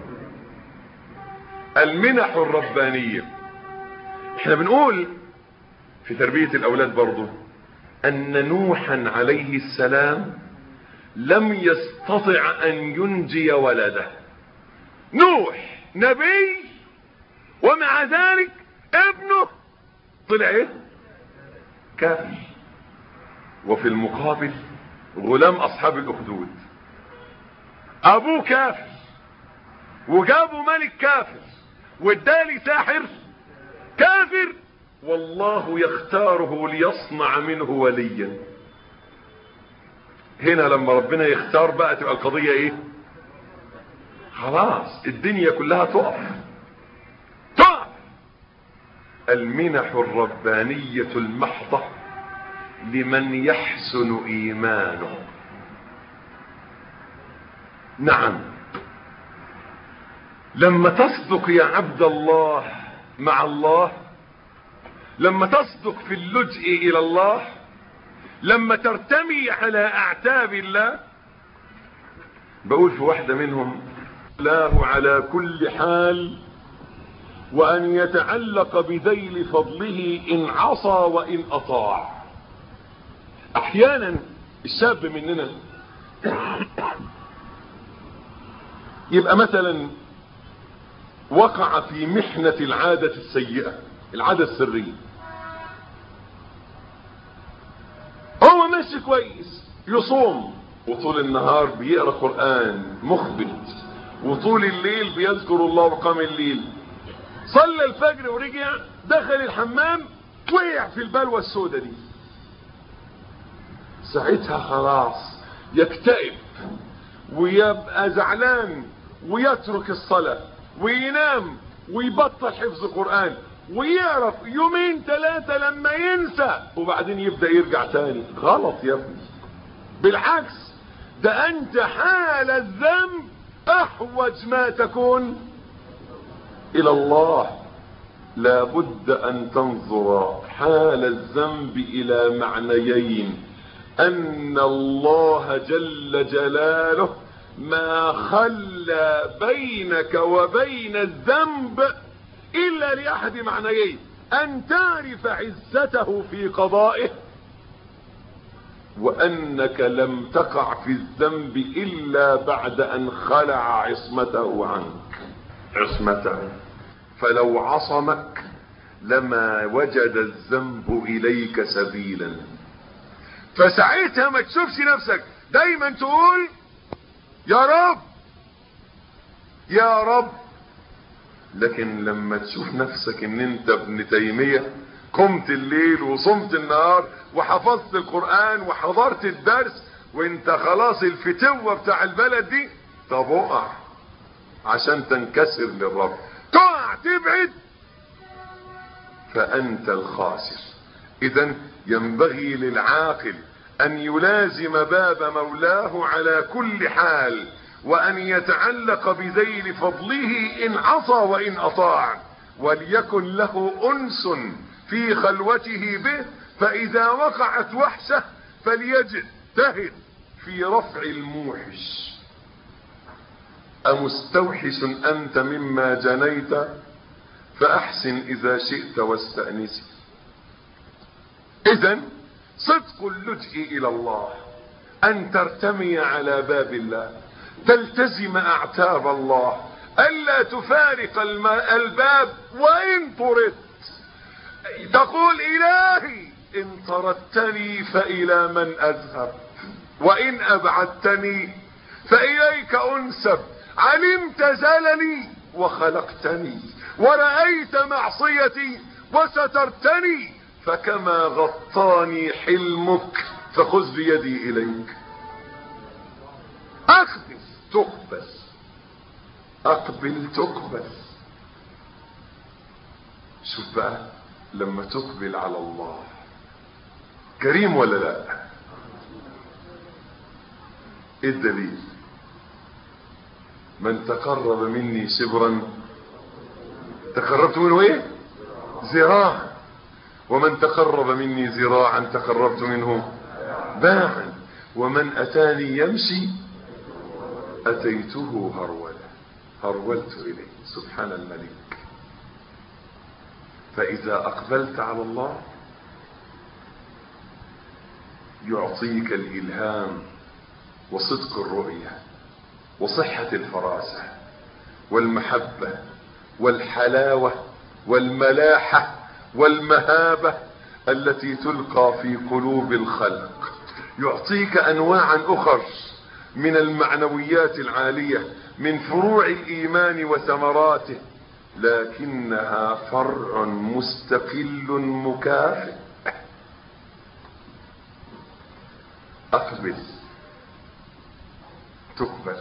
S2: المنح الربانية احنا بنقول في تربية الاولاد برضو ان نوحا عليه السلام لم يستطع ان ينجي ولده نوح نبي ومع ذلك ابنه طلع ايه كافر وفي المقابل غلام اصحاب الاخدود ابوه كافر وجابوا ملك كافر وادالي ساحر كافر والله يختاره ليصنع منه وليا هنا لما ربنا يختار بقى تبقى القضية ايه خلاص الدنيا كلها تقف تقف المنح الربانية المحضة لمن يحسن ايمانه نعم لما تصدق يا عبد الله مع الله لما تصدق في اللجئ الى الله لما ترتمي على اعتاب الله بقول في واحدة منهم الله على كل حال وان يتعلق بذيل فضله ان عصى وان اطاع احيانا الشاب مننا يبقى مثلا وقع في محنة العادة السيئة العادة السرية هو ماشي كويس يصوم وطول النهار بيقرا قرآن مخبت وطول الليل بيذكر الله وقام الليل صلى الفجر ورجع دخل الحمام وقع في البلوى السوداء دي ساعتها خلاص يكتئب ويبقى زعلان ويترك الصلاة وينام ويبطل حفظ قرآن ويعرف يومين ثلاثة لما ينسى وبعدين يبدأ يرجع تاني غلط يا ابني بالعكس ده انت حال الذنب احوج ما تكون الى الله لابد ان تنظر حال الذنب الى معنيين ان الله جل جلاله ما خلى بينك وبين الذنب الا لاحد معنيين ان تعرف عزته في قضائه وانك لم تقع في الذنب الا بعد ان خلع عصمته عنك عصمته فلو عصمك لما وجد الذنب اليك سبيلا فساعتها ما تشوفش نفسك دايما تقول يا رب يا رب لكن لما تشوف نفسك ان انت ابن تيمية قمت الليل وصمت النهار وحفظت القرآن وحضرت الدرس وانت خلاص الفتوة بتاع البلد دي طب اقع عشان تنكسر للرب تقع تبعد فانت الخاسر اذا ينبغي للعاقل ان يلازم باب مولاه على كل حال وان يتعلق بذيل فضله ان عصى وان اطاع وليكن له انس في خلوته به فاذا وقعت وحشه فليجتهد في رفع الموحش امستوحش انت مما جنيت فاحسن اذا شئت واستأنسي اذا صدق اللجئ الى الله ان ترتمي على باب الله تلتزم اعتاب الله الا تفارق الم- الباب وان طردت تقول الهي ان طردتني فالى من اذهب وان ابعدتني فاليك انسب علمت زللي وخلقتني ورأيت معصيتي وسترتني فكما غطاني حلمك فخذ بيدي اليك اقبل تقبل اقبل تقبل شوف بقى لما تقبل على الله كريم ولا لا ايه الدليل من تقرب مني شبرا تقربت منه ايه ذراعا ومن تقرب مني ذراعا تقربت منه باعا ومن اتاني يمشي اتيته هرولا هرولت اليه سبحان الملك فاذا اقبلت على الله يعطيك الالهام وصدق الرؤيه وصحه الفراسه والمحبه والحلاوه والملاحه والمهابه التي تلقى في قلوب الخلق يعطيك انواعا اخر من المعنويات العاليه من فروع الايمان وثمراته لكنها فرع مستقل مكافئ اقبل تقبل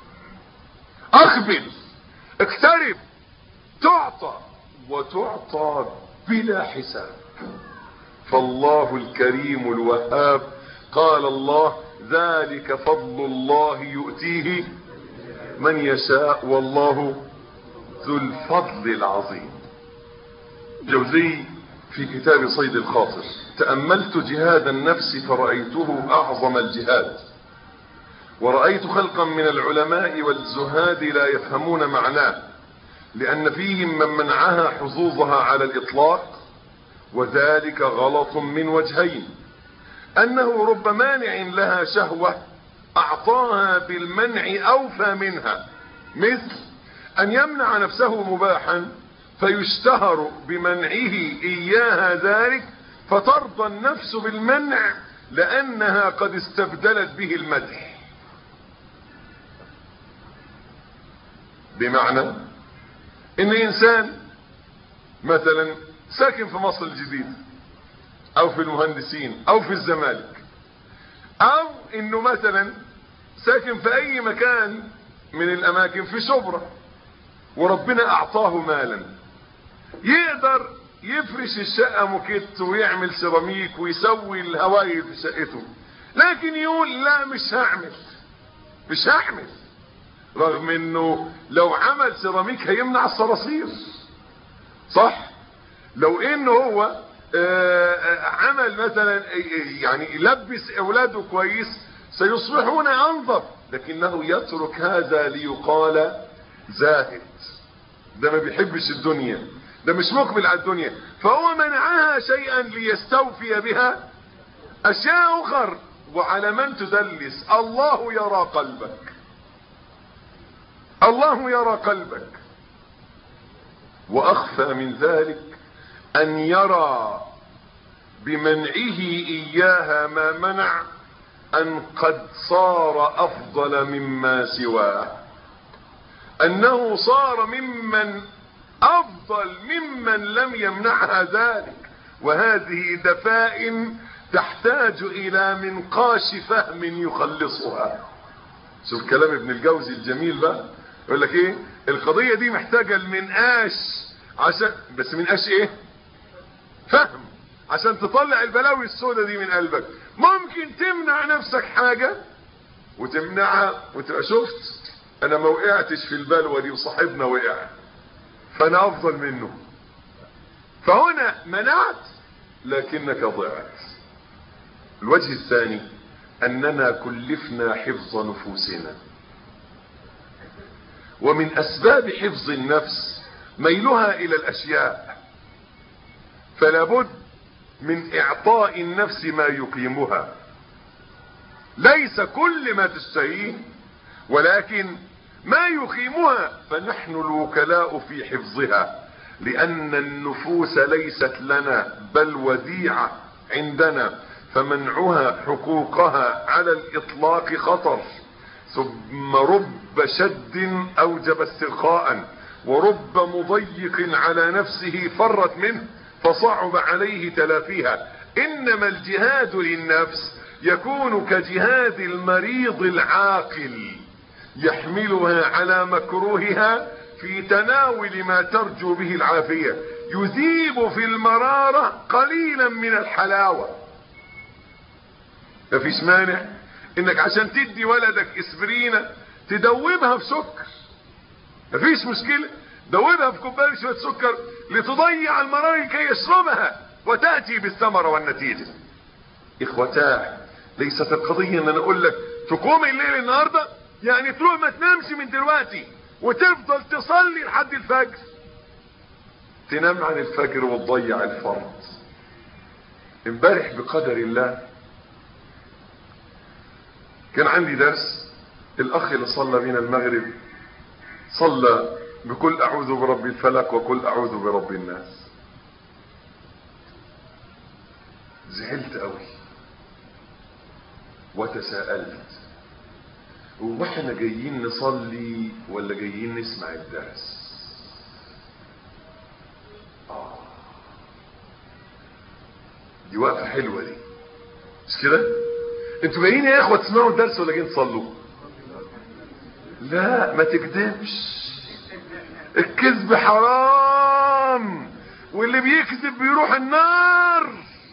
S2: اقبل اقترب تعطى وتعطى بلا حساب فالله الكريم الوهاب قال الله ذلك فضل الله يؤتيه من يشاء والله ذو الفضل العظيم جوزي في كتاب صيد الخاطر تأملت جهاد النفس فرأيته أعظم الجهاد ورأيت خلقا من العلماء والزهاد لا يفهمون معناه لأن فيهم من منعها حظوظها على الإطلاق وذلك غلط من وجهين أنه رب مانع لها شهوة أعطاها بالمنع أوفى منها مثل أن يمنع نفسه مباحا فيشتهر بمنعه إياها ذلك فترضى النفس بالمنع لأنها قد استبدلت به المدح بمعنى ان انسان مثلا ساكن في مصر الجديدة او في المهندسين او في الزمالك او انه مثلا ساكن في اي مكان من الاماكن في شبرا وربنا اعطاه مالا يقدر يفرش الشقة موكيت ويعمل سيراميك ويسوي الهوايل في شقته لكن يقول لا مش هعمل مش هعمل رغم انه لو عمل سيراميك هيمنع الصراصير صح لو انه هو آه، آه، عمل مثلا يعني يلبس اولاده كويس سيصبحون انظف لكنه يترك هذا ليقال زاهد ده ما بيحبش الدنيا ده مش مقبل على الدنيا فهو منعها شيئا ليستوفي بها اشياء اخر وعلى من تدلس الله يرى قلبك الله يرى قلبك واخفى من ذلك ان يرى بمنعه اياها ما منع ان قد صار افضل مما سواه انه صار ممن افضل ممن لم يمنعها ذلك وهذه دفائن تحتاج الى منقاش فهم يخلصها شوف كلام ابن الجوزي الجميل بقى يقول لك ايه القضيه دي محتاجه المنقاش عشان بس منقاش ايه فهم عشان تطلع البلاوي السوداء دي من قلبك ممكن تمنع نفسك حاجة وتمنعها وتبقى شفت انا ما وقعتش في البلوى دي وصاحبنا وقع فانا افضل منه فهنا منعت لكنك ضعت الوجه الثاني اننا كلفنا حفظ نفوسنا ومن اسباب حفظ النفس ميلها الى الاشياء فلا بد من اعطاء النفس ما يقيمها ليس كل ما تشتهيه ولكن ما يقيمها فنحن الوكلاء في حفظها لان النفوس ليست لنا بل وديعة عندنا فمنعها حقوقها على الاطلاق خطر ثم رب شد اوجب استرخاء ورب مضيق على نفسه فرت منه فصعب عليه تلافيها انما الجهاد للنفس يكون كجهاد المريض العاقل يحملها على مكروهها في تناول ما ترجو به العافية يذيب في المرارة قليلا من الحلاوة مفيش مانع انك عشان تدي ولدك اسبرينة تدوبها في سكر مفيش مشكلة دوبها في كوبايه شويه سكر لتضيع المرار كي يشربها وتاتي بالثمره والنتيجه اخوتاه ليست القضيه ان انا اقول لك تقوم الليل النهارده يعني تروح ما تنامش من دلوقتي وتفضل تصلي لحد الفجر تنام عن الفجر وتضيع الفرض امبارح بقدر الله كان عندي درس الاخ اللي صلى بينا المغرب صلى بكل اعوذ برب الفلك وكل اعوذ برب الناس زعلت قوي وتساءلت هو احنا جايين نصلي ولا جايين نسمع الدرس آه. دي وقفه حلوه دي مش كده انتوا جايين يا اخوه تسمعوا الدرس ولا جايين تصلوا لا ما تكذبش الكذب حرام واللي بيكذب بيروح النار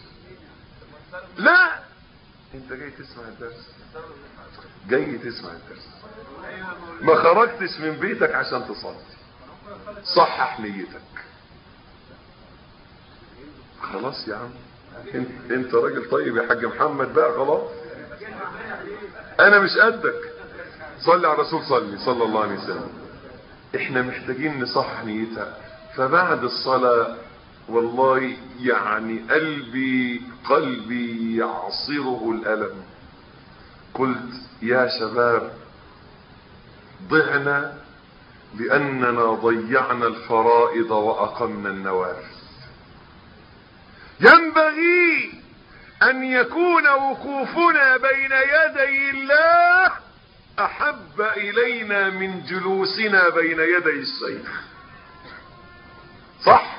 S2: لا انت جاي تسمع الدرس جاي تسمع الدرس ما خرجتش من بيتك عشان تصلي صحح نيتك خلاص يا عم انت, انت راجل طيب يا حاج محمد بقى خلاص انا مش قدك صلي على الرسول صلي صلى الله عليه وسلم احنا محتاجين نصحح نيتها فبعد الصلاة والله يعني قلبي قلبي يعصره الألم قلت يا شباب ضعنا لأننا ضيعنا الفرائض وأقمنا النوافل ينبغي أن يكون وقوفنا بين يدي الله احب الينا من جلوسنا بين يدي الشيخ صح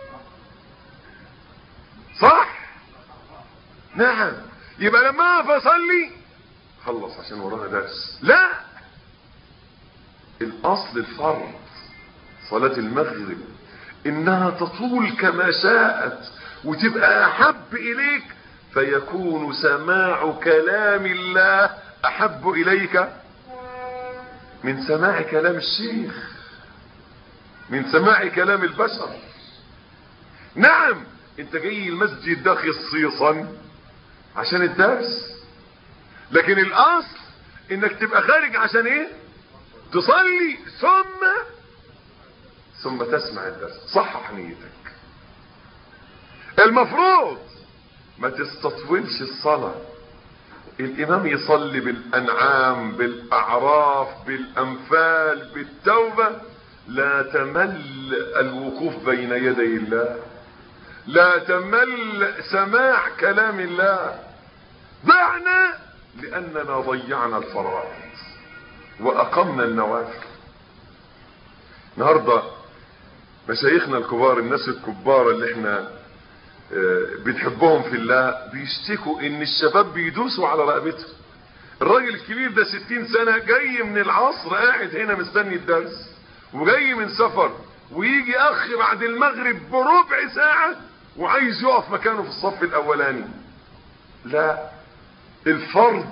S2: صح نعم يبقى لما اقف اصلي خلص عشان ورانا درس لا الاصل الفرض صلاة المغرب انها تطول كما شاءت وتبقى احب اليك فيكون سماع كلام الله احب اليك من سماع كلام الشيخ من سماع كلام البشر نعم انت جاي المسجد ده خصيصا عشان الدرس لكن الاصل انك تبقى خارج عشان ايه تصلي ثم ثم تسمع الدرس صحح نيتك المفروض ما تستطولش الصلاه الامام يصلي بالانعام بالاعراف بالانفال بالتوبة لا تمل الوقوف بين يدي الله لا تمل سماع كلام الله ضعنا لاننا ضيعنا الفرائض واقمنا النوافل النهارده مشايخنا الكبار الناس الكبار اللي احنا بنحبهم في الله بيشتكوا ان الشباب بيدوسوا على رقبتهم الراجل الكبير ده ستين سنة جاي من العصر قاعد هنا مستني الدرس وجاي من سفر ويجي اخ بعد المغرب بربع ساعة وعايز يقف مكانه في الصف الاولاني لا الفرض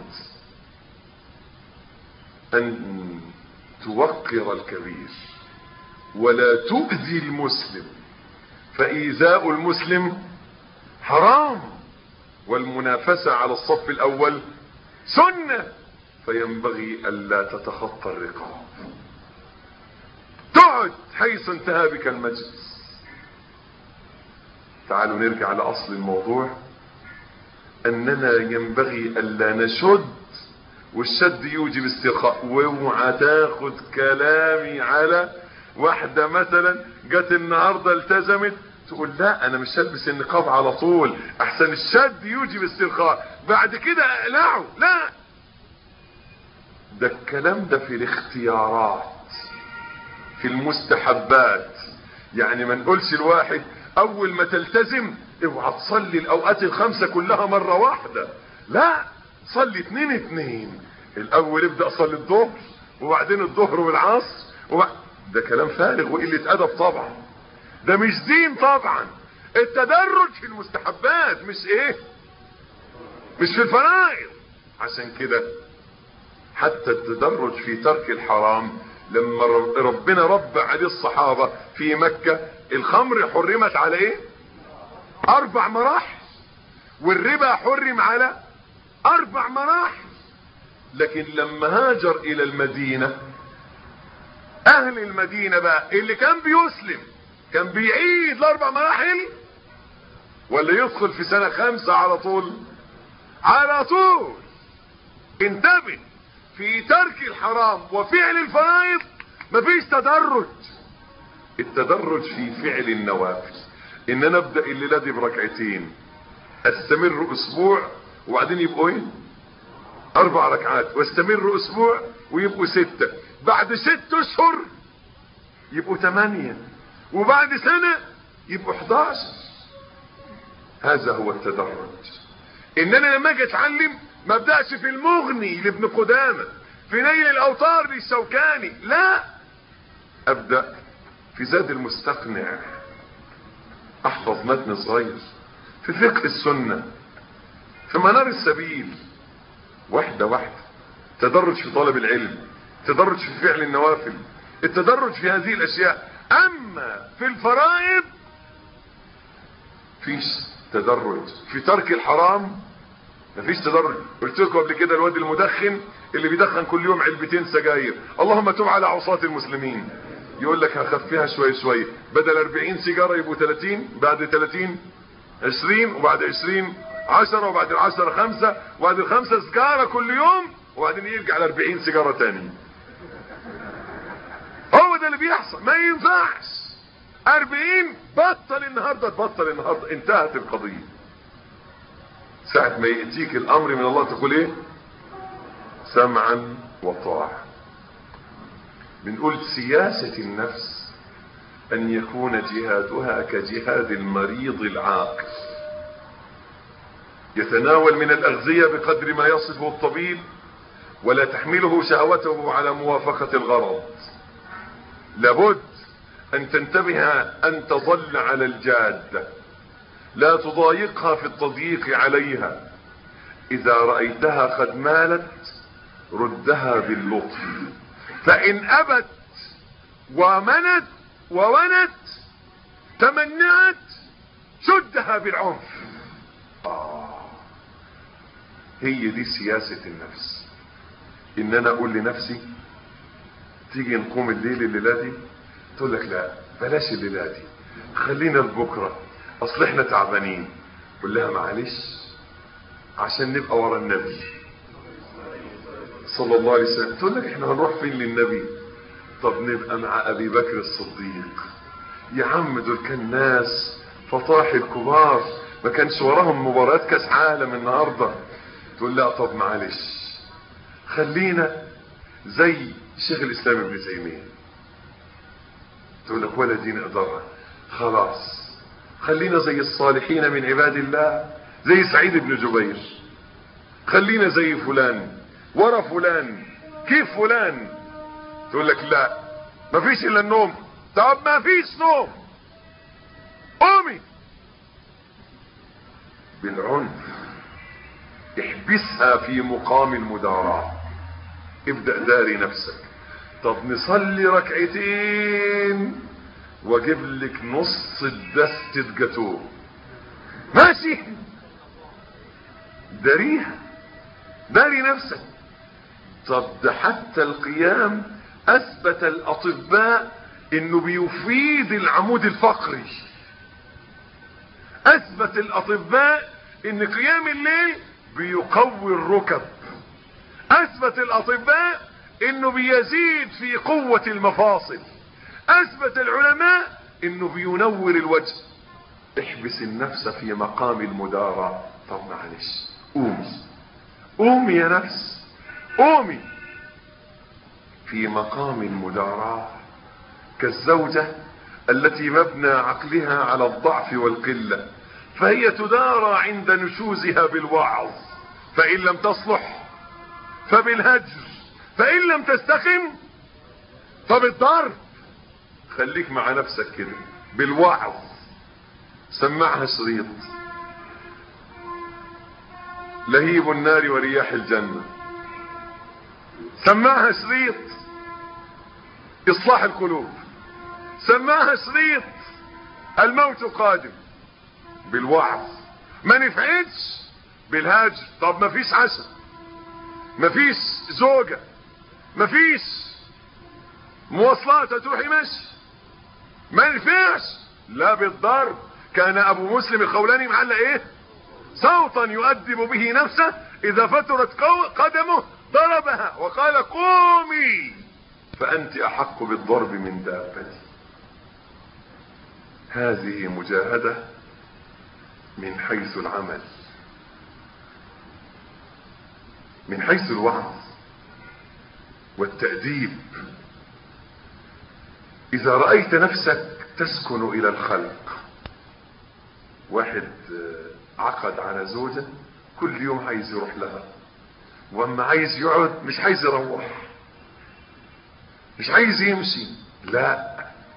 S2: ان توقر الكبير ولا تؤذي المسلم فايذاء المسلم حرام والمنافسة على الصف الاول سنة فينبغي الا تتخطى الرقاب تقعد حيث انتهى بك المجلس تعالوا نرجع لاصل الموضوع اننا ينبغي الا نشد والشد يوجب استرخاء واوعى تاخد كلامي على واحدة مثلا جت النهاردة التزمت تقول لا انا مش هلبس النقاب على طول احسن الشد يوجب استرخاء بعد كده اقلعه لا ده الكلام ده في الاختيارات في المستحبات يعني ما نقولش الواحد اول ما تلتزم اوعى تصلي الاوقات الخمسة كلها مرة واحدة لا صلي اتنين اتنين الاول ابدأ صلي الظهر وبعدين الظهر والعصر وبعد... ده كلام فارغ وقلة ادب طبعا ده مش دين طبعا التدرج في المستحبات مش ايه مش في الفرائض عشان كده حتى التدرج في ترك الحرام لما ربنا رب عليه الصحابة في مكة الخمر حرمت على ايه اربع مراحل والربا حرم على اربع مراحل لكن لما هاجر الى المدينة اهل المدينة بقى اللي كان بيسلم كان بيعيد الاربع مراحل ولا يدخل في سنة خمسة على طول على طول انتبه في ترك الحرام وفعل الفرائض مفيش تدرج التدرج في فعل النوافل ان انا ابدأ الليلة دي بركعتين استمر اسبوع وبعدين يبقوا ايه اربع ركعات واستمر اسبوع ويبقوا ستة بعد ست اشهر يبقوا ثمانية وبعد سنة يبقوا 11 هذا هو التدرج ان انا لما اجي اتعلم ما ابداش في المغني لابن قدامة في نيل الاوتار للشوكاني لا ابدأ في زاد المستقنع احفظ متن صغير في فقه السنة في منار السبيل واحدة واحدة تدرج في طلب العلم تدرج في فعل النوافل التدرج في هذه الاشياء اما في الفرائض فيش تدرج في ترك الحرام مفيش تدرج قلت لكم قبل كده الواد المدخن اللي بيدخن كل يوم علبتين سجاير اللهم تب على عصاة المسلمين يقول لك هخفيها شوية شوية بدل 40 سيجارة يبقوا 30 بعد 30 20 وبعد 20 10 وبعد العشرة خمسة وبعد الخمسة سيجارة كل يوم وبعدين يرجع ل 40 سيجارة تاني هو ده اللي بيحصل ما ينفعش 40 بطل النهارده تبطل النهارده انتهت القضيه ساعة ما يأتيك الأمر من الله تقول إيه سمعا وطاعة بنقول سياسة النفس أن يكون جهادها كجهاد المريض العاقل يتناول من الأغذية بقدر ما يصفه الطبيب ولا تحمله شهوته على موافقة الغرض لابد أن تنتبه أن تظل على الجادة لا تضايقها في التضييق عليها اذا رأيتها قد مالت ردها باللطف فان ابت ومنت وونت تمنعت شدها بالعنف آه. هي دي سياسة النفس ان انا اقول لنفسي تيجي نقوم الليل الليلة دي تقول لك لا بلاش الليلة دي خلينا لبكره اصل احنا تعبانين قول لها معلش عشان نبقى ورا النبي صلى الله عليه وسلم تقول لك احنا هنروح فين للنبي طب نبقى مع ابي بكر الصديق يا عم دول كان ناس فطاحل كبار ما كانش وراهم مباريات كاس عالم النهارده تقول لا طب معلش خلينا زي شيخ الاسلام ابن تيميه تقول لك ولا دي نقدرها خلاص خلينا زي الصالحين من عباد الله زي سعيد بن جبير خلينا زي فلان ورا فلان كيف فلان تقول لك لا مفيش الا النوم طب مفيش نوم قومي بالعنف احبسها في مقام المداراة ابدأ داري نفسك طب نصلي ركعتين واجيب لك نص دستة جاتوه ماشي داريها داري نفسك طب ده حتى القيام اثبت الاطباء انه بيفيد العمود الفقري اثبت الاطباء ان قيام الليل بيقوي الركب اثبت الاطباء انه بيزيد في قوة المفاصل اثبت العلماء انه بينور الوجه احبس النفس في مقام المداراة طب معلش قومي قومي يا نفس قومي في مقام المداراة كالزوجة التي مبنى عقلها على الضعف والقلة فهي تدارى عند نشوزها بالوعظ فإن لم تصلح فبالهجر فإن لم تستقم فبالضرب خليك مع نفسك كده بالوعظ سمعها شريط لهيب النار ورياح الجنة سمعها شريط اصلاح القلوب سمعها شريط الموت قادم بالوعظ ما نفعتش بالهاجر طب ما فيش عسل ما فيش زوجة ما فيش مواصلات هتروحي مشي ما ينفعش لا بالضرب كان ابو مسلم الخولاني معلق ايه صوتا يؤدب به نفسه اذا فترت قدمه ضربها وقال قومي فانت احق بالضرب من دابتي هذه مجاهدة من حيث العمل من حيث الوعظ والتأديب اذا رأيت نفسك تسكن الى الخلق واحد عقد على زوجة كل يوم عايز يروح لها واما عايز يقعد مش عايز يروح مش عايز يمشي لا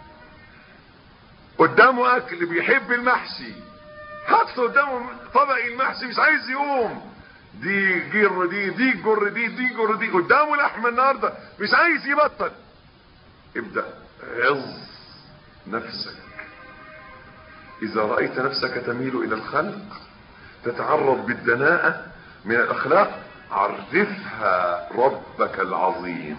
S2: قدامه اكل بيحب المحشي حط قدامه طبق المحشي مش عايز يقوم دي جر دي دي جر دي دي جر دي قدامه لحمه النهارده مش عايز يبطل ابدا عظ نفسك اذا رأيت نفسك تميل الى الخلق تتعرض بالدناءة من الاخلاق عرفها ربك العظيم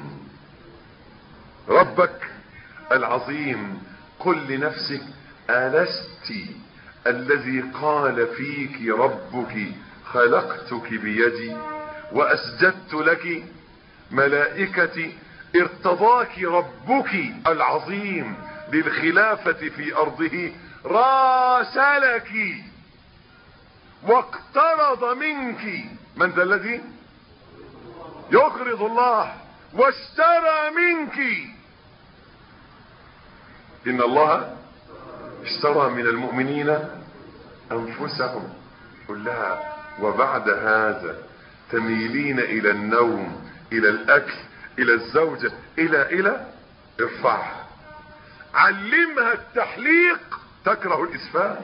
S2: ربك العظيم قل لنفسك ألست الذي قال فيك ربك خلقتك بيدي وأسجدت لك ملائكتي ارتضاك ربك العظيم للخلافة في أرضه راسلك واقترض منك من ذا الذي يقرض الله واشترى منك ان الله اشترى من المؤمنين انفسهم قل لها وبعد هذا تميلين الى النوم الى الاكل الى الزوجة الى الى ارفعها علمها التحليق تكره الاسفاف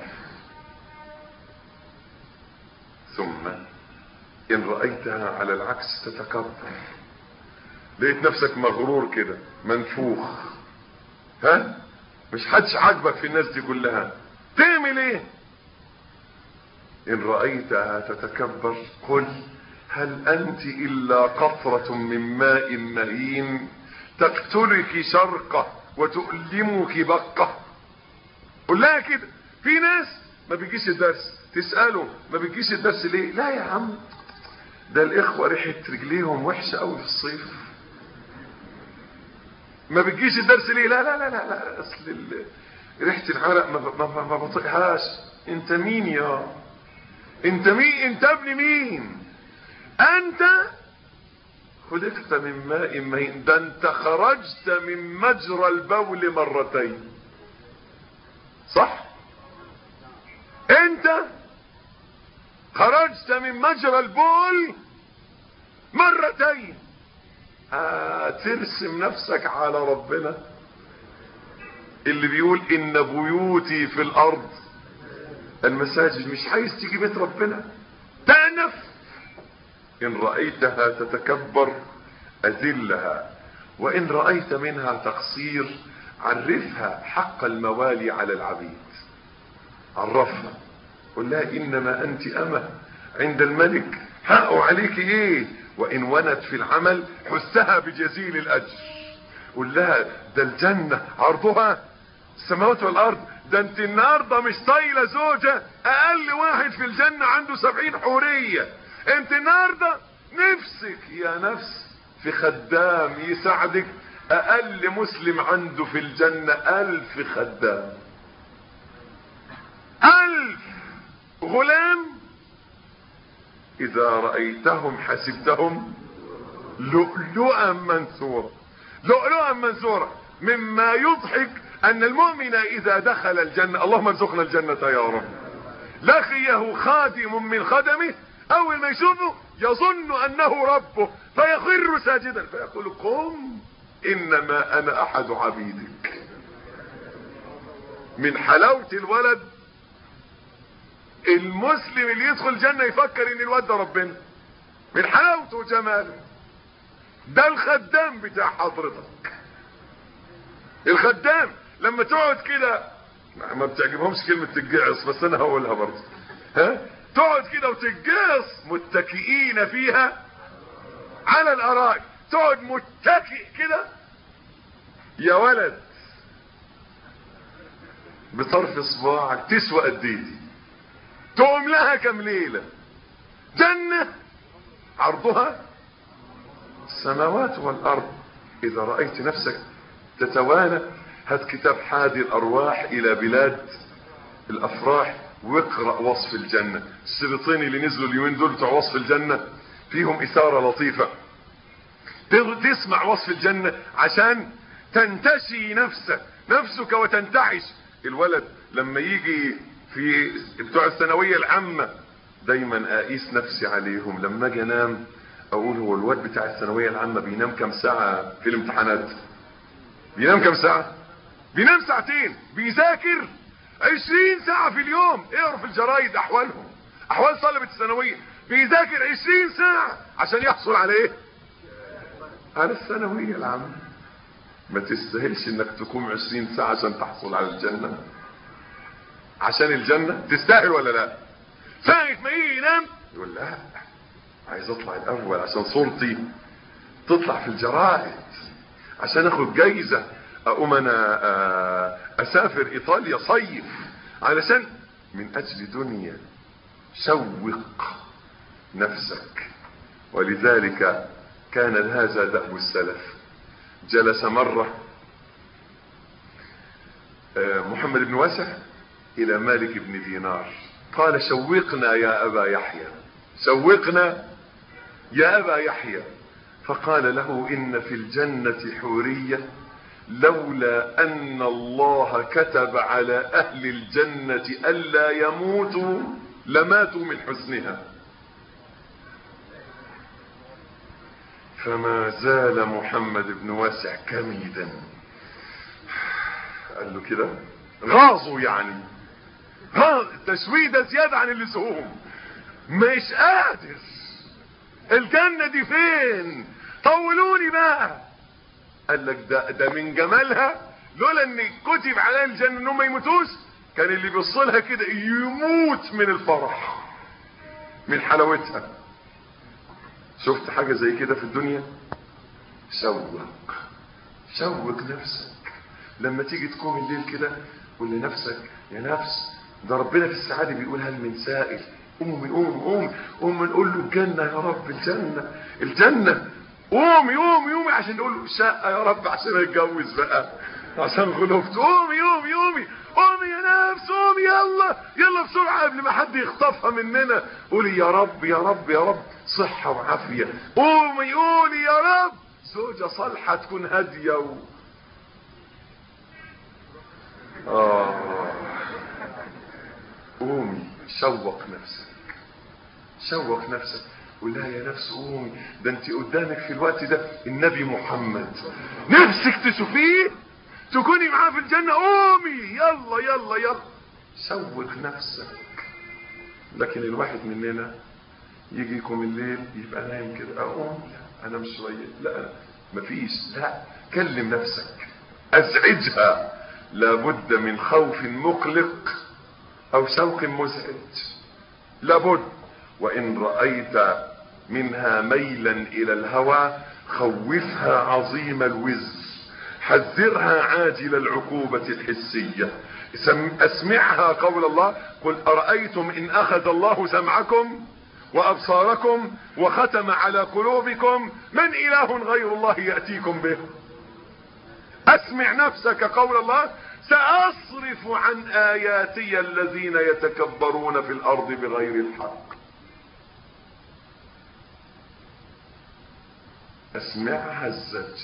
S2: ثم ان رأيتها على العكس تتكبر لقيت نفسك مغرور كده منفوخ ها مش حدش عاجبك في الناس دي كلها تعمل ايه ان رأيتها تتكبر قل هل انت الا قطرة من ماء مهين تقتلك شرقة وتؤلمك بقة قل لها كده في ناس ما بيجيش الدرس تسأله ما بيجيش الدرس ليه لا يا عم ده الاخوة ريحة رجليهم وحشة قوي في الصيف ما بتجيش الدرس ليه لا لا لا لا, لا. اصل ال... ريحه العرق ما, ما, ما بطيقهاش انت مين يا انت مين انت ابن مين انت خلقت من ماء مهين ده انت خرجت من مجرى البول مرتين صح انت خرجت من مجرى البول مرتين هترسم نفسك على ربنا اللي بيقول ان بيوتي في الارض
S1: المساجد مش عايز تيجي بيت ربنا تأنف إن رأيتها تتكبر أذلها وإن رأيت منها تقصير عرفها حق الموالي على العبيد عرفها قل لها إنما أنت أمة عند الملك حقه عليك إيه وإن ونت في العمل حسها بجزيل الأجر قل لها ده الجنة عرضها السماوات والأرض ده انت النهارده مش طايله زوجة أقل واحد في الجنة عنده سبعين حورية انت النهارده نفسك يا نفس في خدام يساعدك اقل مسلم عنده في الجنة الف خدام الف غلام اذا رأيتهم حسبتهم لؤلؤا منثورا لؤلؤا منثورا مما يضحك ان المؤمن اذا دخل الجنة اللهم ارزقنا الجنة يا رب لقيه خادم من خدمه اول ما يشوفه يظن انه ربه فيخر ساجدا فيقول قم انما انا احد عبيدك من حلاوة الولد المسلم اللي يدخل الجنة يفكر ان الواد ده ربنا من حلاوته وجماله ده الخدام بتاع حضرتك الخدام لما تقعد كده ما بتعجبهمش كلمة تتجعص بس انا هقولها برضه ها تقعد كده وتتجعص متكئين فيها على الارائك تقعد متكئ كده يا ولد بطرف صباعك تسوى قد ايه دي تقوم لها كم ليلة جنة عرضها السماوات والارض اذا رأيت نفسك تتوالى هات كتاب حادي الارواح الى بلاد الافراح واقرأ وصف الجنة السبطين اللي نزلوا اليومين دول بتوع وصف الجنة فيهم اثارة لطيفة تسمع وصف الجنة عشان تنتشي نفسك نفسك وتنتعش الولد لما يجي في بتوع الثانوية العامة دايما اقيس نفسي عليهم لما اجي انام اقول هو الواد بتاع الثانوية العامة بينام كم ساعة في الامتحانات بينام كم ساعة بينام ساعتين بيذاكر عشرين ساعة في اليوم اقروا في الجرايد احوالهم احوال طلبة الثانوية بيذاكر عشرين ساعة عشان يحصل على ايه على الثانوية العامة ما تستاهلش انك تقوم عشرين ساعة عشان تحصل على الجنة عشان الجنة تستاهل ولا لا ساعة ما يجي ينام يقول لا عايز اطلع الاول عشان صورتي تطلع في الجرائد عشان اخد جايزة اقوم انا اسافر ايطاليا صيف علشان من اجل دنيا شوق نفسك ولذلك كان هذا دأب السلف جلس مرة محمد بن واسع الى مالك بن دينار قال شوقنا يا ابا يحيى شوقنا يا ابا يحيى فقال له ان في الجنة حورية لولا ان الله كتب على اهل الجنة الا يموتوا لماتوا من حزنها فما زال محمد بن واسع كميدا قال له كده غاظوا يعني غاظ تسويده زيادة عن اللزوم مش قادر الجنة دي فين طولوني بقى قال لك ده, ده من جمالها لولا ان كتب على الجنة انهم ما يموتوش كان اللي بيوصلها كده يموت من الفرح من حلاوتها شفت حاجة زي كده في الدنيا شوق شوق نفسك لما تيجي تقوم الليل كده قول لنفسك يا نفس ده ربنا في السعادة بيقول هل من سائل قومي قومي قومي قومي نقول له الجنة يا رب الجنة الجنة قومي قومي قومي عشان نقول له شقة يا رب عشان اتجوز بقى عشان غلفت قومي قومي قومي قومي يا نفس قومي يلا يلا بسرعة قبل ما حد يخطفها مننا قولي يا رب يا رب يا رب صحة وعافية قومي قولي يا رب زوجة صالحة تكون هادية و... آه قومي شوق نفسك شوق نفسك قول لها يا نفس قومي ده انت قدامك في الوقت ده النبي محمد نفسك تشوفيه تكوني معاه في الجنة قومي يلا يلا يلا
S2: سوق نفسك لكن الواحد مننا يجي يقوم الليل يبقى نايم كده اقوم لا انا مش شويه لا مفيش لا كلم نفسك ازعجها لابد من خوف مقلق او شوق مزعج لابد وان رايت منها ميلا الى الهوى خوفها عظيم الوز حذرها عاجل العقوبة الحسية اسمعها قول الله قل أرأيتم إن أخذ الله سمعكم وأبصاركم وختم على قلوبكم من إله غير الله يأتيكم به أسمع نفسك قول الله سأصرف عن آياتي الذين يتكبرون في الأرض بغير الحق اسمعها الزجر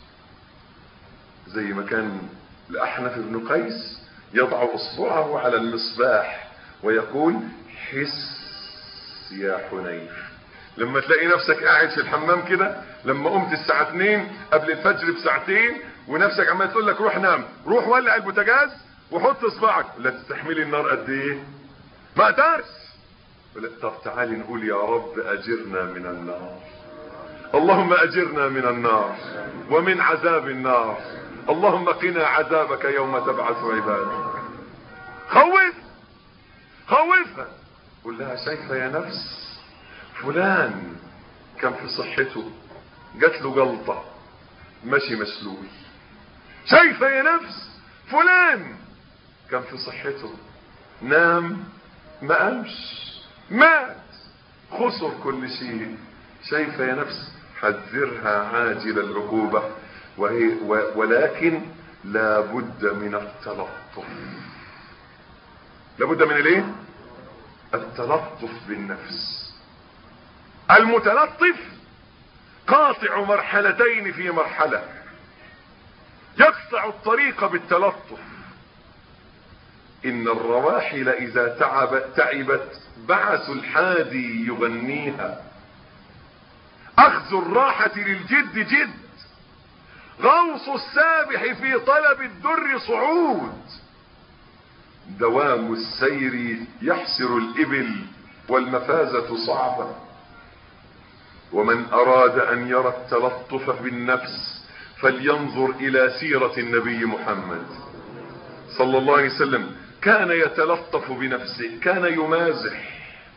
S2: زي ما كان لأحنف بن قيس يضع اصبعه على المصباح ويقول حس يا حنيف لما تلاقي نفسك قاعد في الحمام كده لما قمت الساعة 2 قبل الفجر بساعتين ونفسك عمال تقول لك روح نام روح ولع البوتاجاز وحط اصبعك لا تستحملي النار قد ايه ما اقدرش طب تعالي نقول يا رب اجرنا من النار اللهم اجرنا من النار ومن عذاب النار اللهم قنا عذابك يوم تبعث عبادك خوف خوفها قول لها شايفه يا نفس فلان كان في صحته جات له جلطه ماشي مسلول شايفه يا نفس فلان كان في صحته نام ما قامش مات خسر كل شيء شايفه يا نفس حذرها عاجل العقوبه وهي ولكن لابد من التلطف لابد من الايه التلطف بالنفس المتلطف قاطع مرحلتين في مرحلة يقطع الطريق بالتلطف ان الرواحل اذا تعبت تعبت بعث الحادي يغنيها اخذ الراحة للجد جد غوص السابح في طلب الدر صعود دوام السير يحسر الإبل والمفازة صعبة ومن أراد أن يرى التلطف بالنفس فلينظر إلى سيرة النبي محمد صلى الله عليه وسلم كان يتلطف بنفسه كان يمازح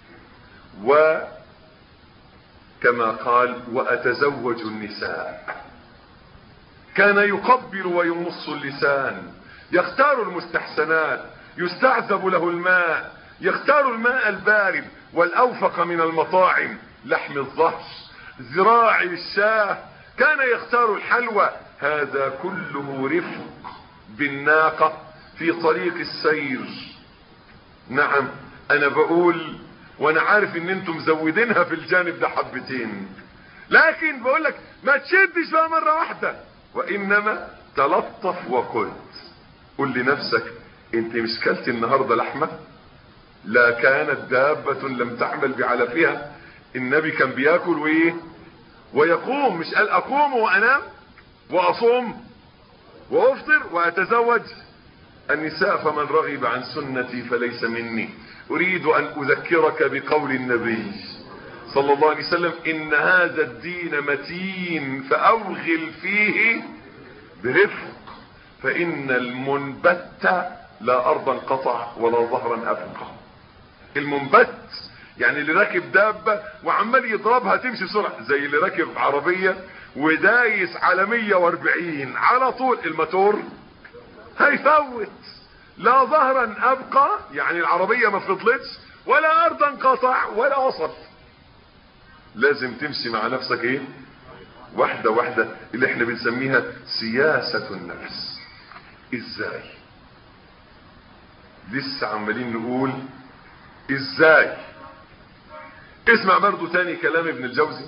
S2: وكما قال وأتزوج النساء كان يقبل ويمص اللسان يختار المستحسنات يستعذب له الماء يختار الماء البارد والأوفق من المطاعم لحم الظهر ذراع الشاه كان يختار الحلوى هذا كله رفق بالناقة في طريق السير نعم انا بقول وانا عارف ان انتم مزودينها في الجانب ده حبتين لكن بقول لك ما تشدش بقى مرة واحدة وانما تلطف وقل قل لنفسك انت مش كلت النهاردة لحمة لا كانت دابة لم تعمل بعلفها النبي كان بياكل وايه ويقوم مش قال اقوم وانام واصوم وافطر واتزوج النساء فمن رغب عن سنتي فليس مني اريد ان اذكرك بقول النبي صلى الله عليه وسلم ان هذا الدين متين فاوغل فيه برفق فان المنبت لا ارضا قطع ولا ظهرا ابقى المنبت يعني اللي راكب دابة وعمال يضربها تمشي بسرعة زي اللي راكب عربية ودايس على 140 على طول الماتور هيفوت لا ظهرا ابقى يعني العربية ما فضلتش ولا ارضا قطع ولا وصل لازم تمشي مع نفسك ايه واحدة واحدة اللي احنا بنسميها سياسة النفس ازاي لسه عمالين نقول ازاي اسمع برضو تاني كلام ابن الجوزي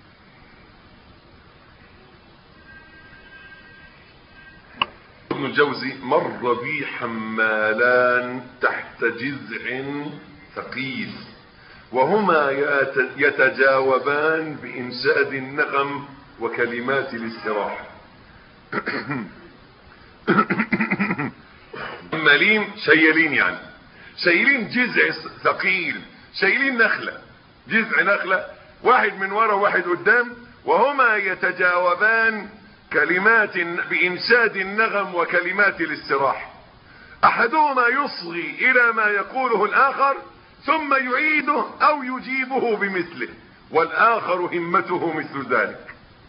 S2: ابن الجوزي مر بي حمالان تحت جذع ثقيل وهما يتجاوبان بإنشاد النغم وكلمات الاستراحة حمالين شيالين يعني شايلين جذع ثقيل شايلين نخلة جذع نخلة واحد من ورا واحد قدام وهما يتجاوبان كلمات بإنشاد النغم وكلمات الاستراحة احدهما يصغي الى ما يقوله الاخر ثم يعيده او يجيبه بمثله والاخر همته مثل ذلك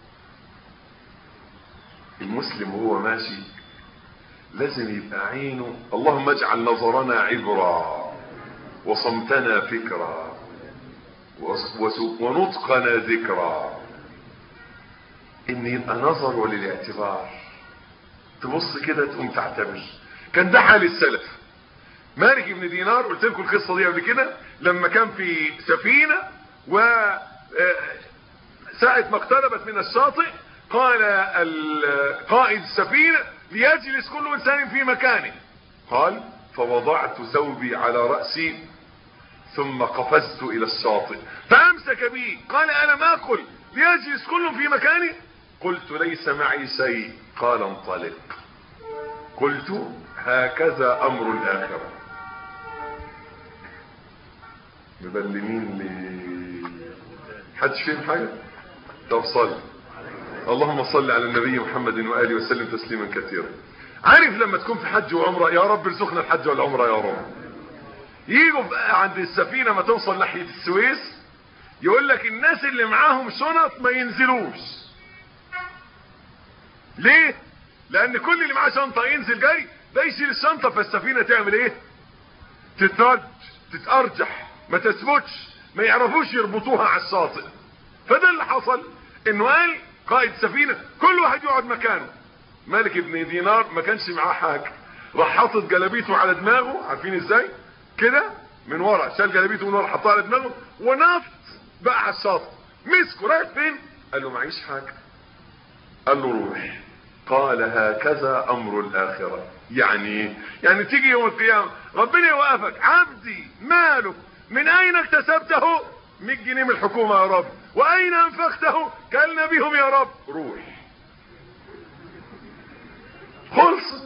S2: المسلم وهو ماشي لازم يبقى عينه اللهم اجعل نظرنا عبرا وصمتنا فكرا ونطقنا ذكرا ان يبقى نظر للاعتبار تبص كده تقوم تعتبر كان ده حال السلف مالك بن دينار قلت لكم القصه دي قبل كده لما كان في سفينه و ساعة ما اقتربت من الشاطئ قال قائد السفينة ليجلس كل انسان في مكانه قال فوضعت ثوبي على رأسي ثم قفزت الى الشاطئ فامسك بي قال الم اقل ليجلس كل في مكانه قلت ليس معي شيء قال انطلق قلت هكذا امر الاخرة مبلمين لي حدش فيهم حاجة طب صل اللهم صل على النبي محمد وآله وسلم تسليما كثيرا عارف لما تكون في حج وعمرة يا رب ارزقنا الحج والعمرة يا رب يجوا عند السفينة ما توصل ناحية السويس يقول لك الناس اللي معاهم شنط ما ينزلوش ليه لان كل اللي معاه شنطة ينزل جاي ده يشيل الشنطة فالسفينة تعمل ايه تترج تتارجح ما تثبتش ما يعرفوش يربطوها على الشاطئ فده اللي حصل انه قال قائد سفينة كل واحد يقعد مكانه مالك ابن دينار ما كانش معاه حاجة راح حاطط جلابيته على دماغه عارفين ازاي كده من ورا شال جلابيته من ورا حطها على دماغه ونفط بقى على الشاطئ مسكه رايح فين قال له معيش حاجة قال له روح قال هكذا امر الاخرة يعني يعني تيجي يوم القيامة ربنا يوقفك عبدي مالك من اين اكتسبته 100 جنيه من الحكومة يا رب واين انفقته كلنا بهم يا رب روح خلصت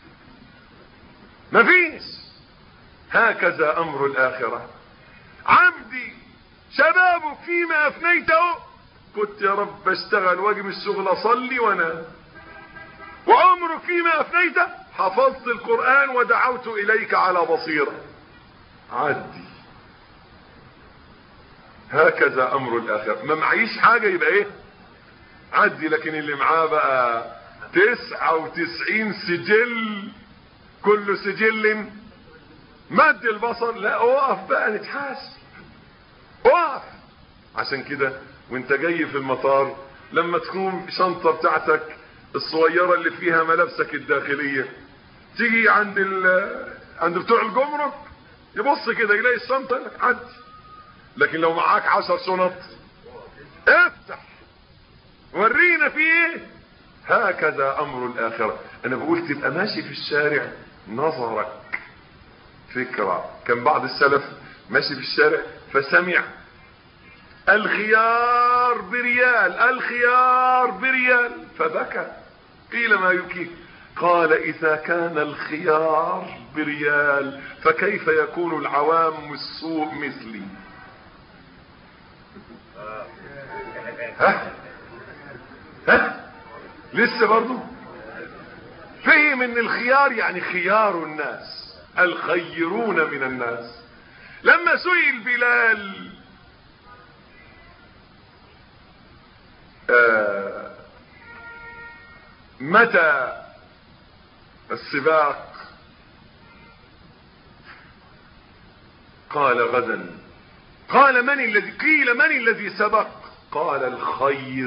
S2: مفيش هكذا امر الاخرة عبدي شبابك فيما افنيته كنت يا رب اشتغل واجب الشغل اصلي وانام وعمرك فيما افنيته حفظت القرآن ودعوت اليك على بصيرة عدي هكذا امر الاخرة ما معيش حاجة يبقى ايه عدي لكن اللي معاه بقى تسعة وتسعين سجل كل سجل مد البصر لا اقف بقى نتحاسب اقف عشان كده وانت جاي في المطار لما تكون شنطة بتاعتك الصغيرة اللي فيها ملابسك الداخلية تيجي عند ال عند بتوع الجمرك يبص كده يلاقي الشنطة لك عدي لكن لو معاك عشر شنط افتح ورينا في ايه هكذا امر الاخرة انا بقول تبقى ماشي في الشارع نظرك فكرة كان بعض السلف ماشي في الشارع فسمع الخيار بريال الخيار بريال فبكى قيل ما يبكيه قال اذا كان الخيار بريال فكيف يكون العوام السوء مثلي ها ها لسه برضو فهم ان الخيار يعني خيار الناس الخيرون من الناس لما سئل بلال آه متى السباق قال غدا قال من الذي قيل من الذي سبق قال الخير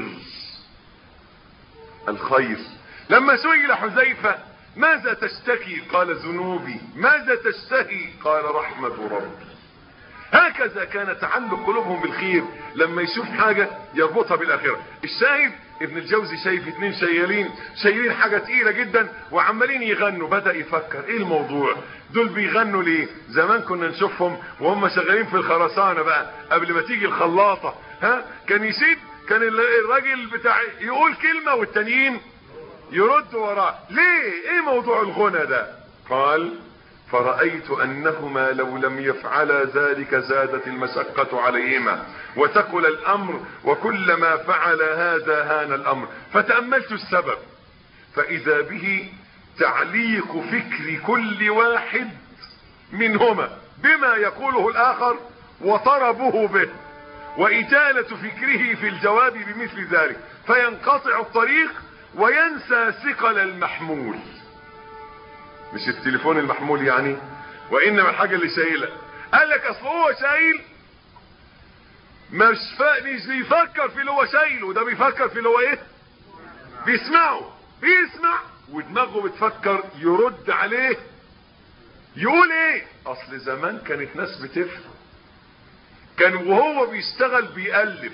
S2: الخير لما سئل حذيفة ماذا تشتكي قال ذنوبي ماذا تشتهي قال رحمة ربي هكذا كان تعلق قلوبهم بالخير لما يشوف حاجة يربطها بالاخرة الشاهد ابن الجوزي شايف اتنين شيالين شايلين حاجة تقيلة جدا وعمالين يغنوا بدأ يفكر ايه الموضوع دول بيغنوا ليه زمان كنا نشوفهم وهم شغالين في الخرسانة بقى قبل ما تيجي الخلاطة ها كان يشيد كان الراجل بتاع يقول كلمة والتانيين يرد وراه ليه ايه موضوع الغنى ده قال
S1: فرأيت أنهما لو لم يفعلا ذلك زادت المشقة عليهما وثقل الأمر وكلما فعل هذا هان الأمر فتأملت السبب فإذا به تعليق فكر كل واحد منهما بما يقوله الآخر وطربه به وإجالة فكره في الجواب بمثل ذلك فينقطع الطريق وينسى ثقل المحمول مش التليفون المحمول يعني وانما الحاجة اللي شايلها قال لك اصل هو شايل مش فا... مش بيفكر في اللي هو شايله ده بيفكر في اللي هو ايه بيسمعه بيسمع ودماغه بتفكر يرد عليه يقول ايه اصل زمان كانت ناس بتفهم كان وهو بيشتغل بيألف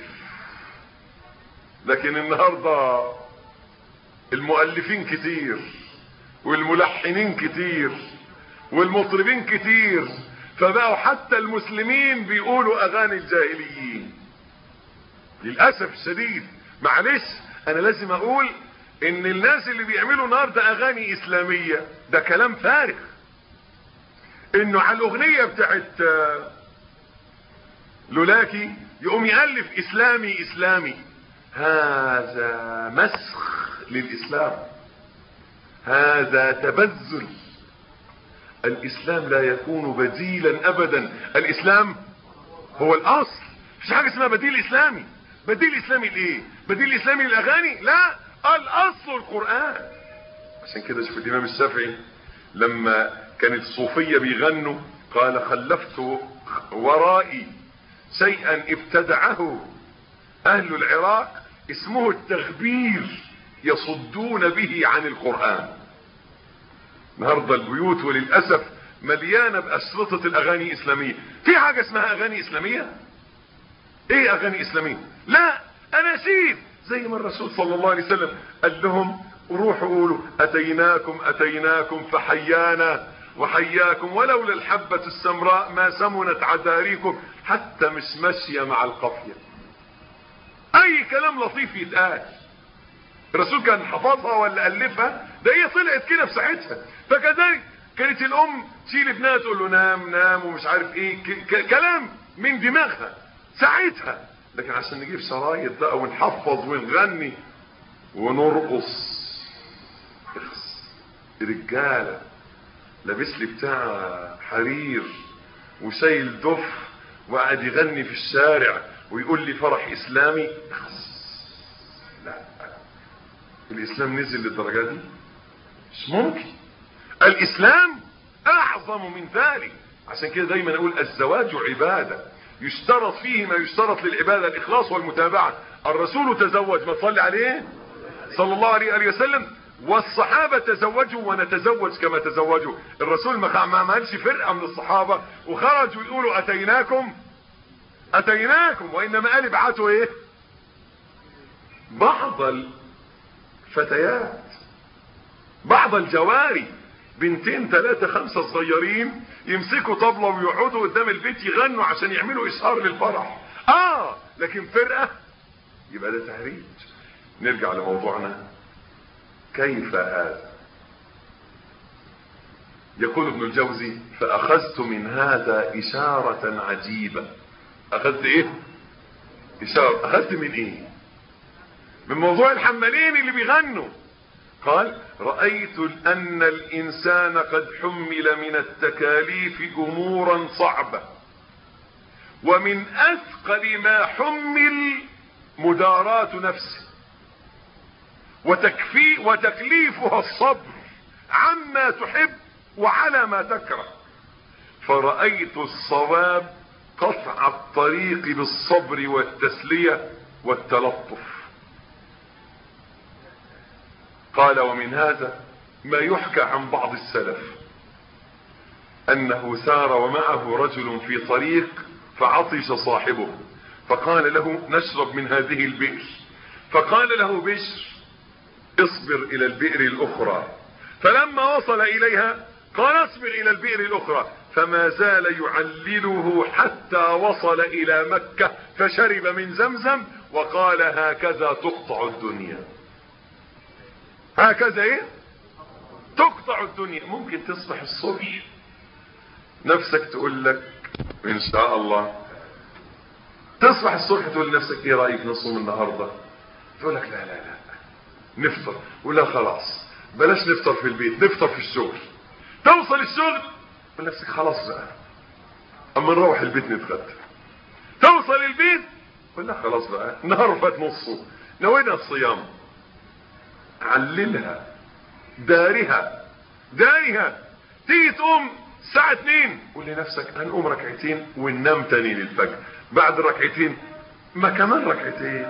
S1: لكن النهارده المؤلفين كتير والملحنين كتير والمطربين كتير فبقوا حتى المسلمين بيقولوا اغاني الجاهليين للاسف الشديد معلش انا لازم اقول ان الناس اللي بيعملوا النهارده اغاني اسلاميه ده كلام فارغ انه على الاغنيه بتاعت لولاكي يقوم يالف اسلامي اسلامي هذا مسخ للاسلام هذا تبذل الاسلام لا يكون بديلا ابدا الاسلام هو الاصل مفيش حاجه اسمها بديل اسلامي بديل اسلامي لايه بديل اسلامي للاغاني لا الاصل القران عشان كده شوف الامام الشافعي لما كانت الصوفيه بيغنوا قال خلفت ورائي شيئا ابتدعه اهل العراق اسمه التغبير يصدون به عن القرآن النهاردة البيوت وللأسف مليانة بأشرطة الأغاني الإسلامية في حاجة اسمها أغاني إسلامية إيه أغاني إسلامية لا أناشيد زي ما الرسول صلى الله عليه وسلم قال لهم روحوا قولوا أتيناكم أتيناكم فحيانا وحياكم ولولا الحبة السمراء ما سمنت عذاريكم حتى مش ماشية مع القافية أي كلام لطيف يتقال الرسول كان حفظها ولا ألفها ده هي طلعت كده في ساعتها فكذلك كانت الأم تشيل ابنها تقول له نام نام ومش عارف ايه كلام من دماغها ساعتها لكن عشان نجيب شرايط بقى ونحفظ ونغني ونرقص رجاله لابس لي بتاع حرير وشايل دف وقاعد يغني في الشارع ويقول لي فرح اسلامي لا الاسلام نزل للدرجه دي مش ممكن الاسلام اعظم من ذلك عشان كده دايما اقول الزواج عباده يشترط فيه ما يشترط للعباده الاخلاص والمتابعه الرسول تزوج ما تصلي عليه صلى الله عليه وسلم والصحابة تزوجوا ونتزوج كما تزوجوا الرسول ما عملش فرقة من الصحابة وخرجوا يقولوا اتيناكم اتيناكم وانما قال ابعتوا ايه بعض الفتيات بعض الجواري بنتين ثلاثة خمسة صغيرين يمسكوا طبلة ويقعدوا قدام البيت يغنوا عشان يعملوا اشهار للفرح اه لكن فرقة يبقى ده تهريج نرجع لموضوعنا كيف هذا يقول ابن الجوزي فأخذت من هذا إشارة عجيبة أخذت إيه إشارة أخذت من إيه من موضوع الحمالين اللي بيغنوا قال رأيت أن الإنسان قد حمل من التكاليف أمورا صعبة ومن أثقل ما حمل مدارات نفسه وتكفي وتكليفها الصبر عما تحب وعلى ما تكره فرأيت الصواب قطع الطريق بالصبر والتسلية والتلطف قال ومن هذا ما يحكى عن بعض السلف انه سار ومعه رجل في طريق فعطش صاحبه فقال له نشرب من هذه البئر فقال له بشر اصبر الى البئر الاخرى فلما وصل اليها قال اصبر الى البئر الاخرى فما زال يعلله حتى وصل الى مكة فشرب من زمزم وقال هكذا تقطع الدنيا هكذا ايه تقطع الدنيا ممكن تصبح الصبح نفسك تقول لك ان شاء الله تصبح الصبح تقول لنفسك ايه رايك نصوم النهارده تقول لك لا لا لا نفطر ولا خلاص بلاش نفطر في البيت نفطر في الشغل توصل الشغل تقول نفسك خلاص بقى اما نروح البيت نتغدى توصل البيت تقول لا خلاص بقى النهار فات نصه نوينا الصيام عللها دارها دارها تيجي تقوم الساعة 2 قول لنفسك هنقوم ركعتين وننام تاني للفجر بعد ركعتين ما كمان ركعتين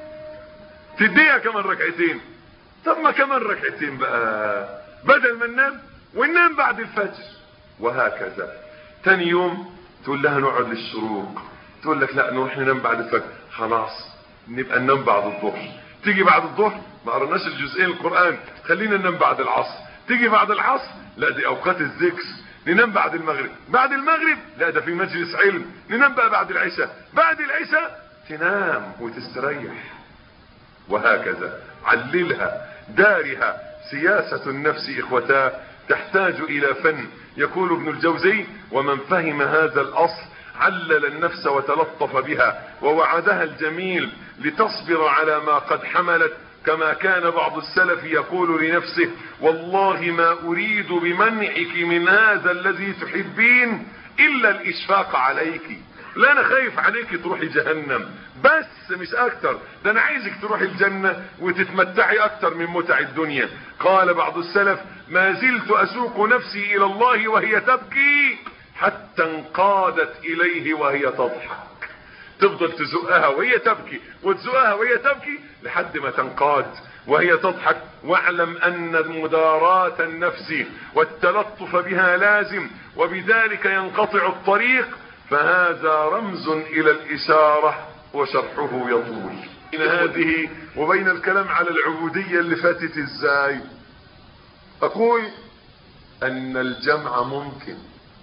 S1: تديها كمان ركعتين طب ما كمان ركعتين بقى بدل ما ننام وننام بعد الفجر وهكذا تاني يوم تقول لها نقعد للشروق تقول لك لا نروح ننام بعد الفجر خلاص نبقى ننام بعد الظهر تيجي بعد الظهر ما قرناش الجزئين القرآن خلينا ننام بعد العصر تيجي بعد العصر لا دي اوقات الذكر ننام بعد المغرب بعد المغرب لا ده في مجلس علم ننام بقى بعد العشاء بعد العشاء تنام وتستريح وهكذا عللها دارها سياسة النفس اخوتاه تحتاج الى فن يقول ابن الجوزي ومن فهم هذا الاصل علل النفس وتلطف بها ووعدها الجميل لتصبر على ما قد حملت كما كان بعض السلف يقول لنفسه والله ما اريد بمنعك من هذا الذي تحبين الا الاشفاق عليك لا انا خايف عليك تروحي جهنم بس مش اكتر ده انا عايزك تروحي الجنة وتتمتعي اكتر من متع الدنيا قال بعض السلف ما زلت اسوق نفسي الى الله وهي تبكي حتى انقادت اليه وهي تضحك تفضل تزقها وهي تبكي وتزقها وهي تبكي لحد ما تنقاد وهي تضحك واعلم ان مداراة النفس والتلطف بها لازم وبذلك ينقطع الطريق فهذا رمز الى الاشارة وشرحه يطول بين هذه وبين الكلام على العبودية اللي فاتت ازاي اقول ان الجمع ممكن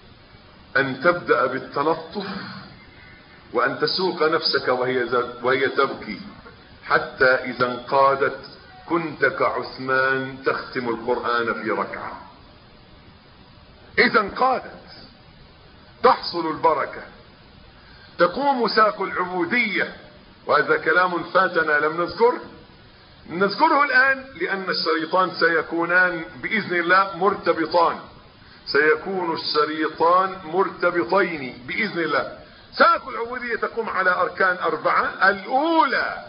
S1: ان تبدأ بالتلطف وان تسوق نفسك وهي, وهي تبكي حتى اذا انقادت كنت كعثمان تختم القرآن في ركعة اذا انقادت تحصل البركة تقوم ساق العبودية وهذا كلام فاتنا لم نذكره نذكره الآن لأن الشريطان سيكونان بإذن الله مرتبطان سيكون الشريطان مرتبطين بإذن الله ساق العبودية تقوم على أركان أربعة الأولى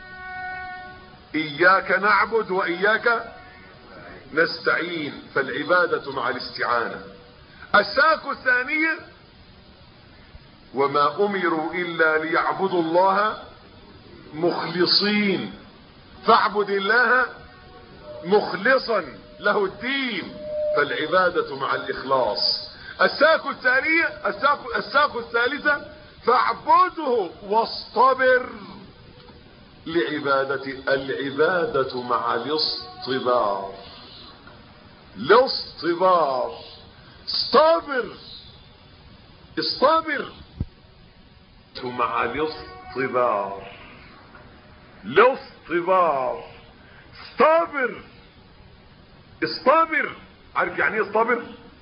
S1: إياك نعبد وإياك نستعين فالعبادة مع الاستعانة الساق الثانية وما أمروا إلا ليعبدوا الله مخلصين فاعبد الله مخلصا له الدين فالعبادة مع الإخلاص الساق الثانية الساق, الساق الثالثة فاعبده واصطبر لعبادة العبادة مع الاصطبار الاصطبار اصطبر اصطبر مع الاصطبار الاصطبار اصطبر اصطبر عارف يعني ايه اصطبر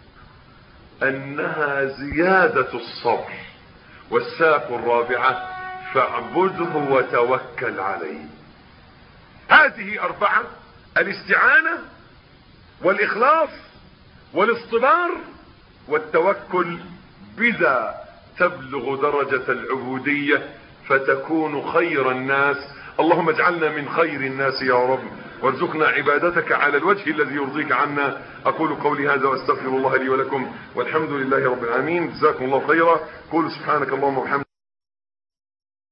S1: انها زيادة الصبر والساق الرابعة فاعبده وتوكل عليه هذه اربعة الاستعانة والاخلاص والاصطبار والتوكل بذا تبلغ درجة العبودية فتكون خير الناس اللهم اجعلنا من خير الناس يا رب وارزقنا عبادتك على الوجه الذي يرضيك عنا اقول قولي هذا واستغفر الله لي ولكم والحمد لله رب العالمين جزاكم الله خيرا قولوا سبحانك اللهم وبحمدك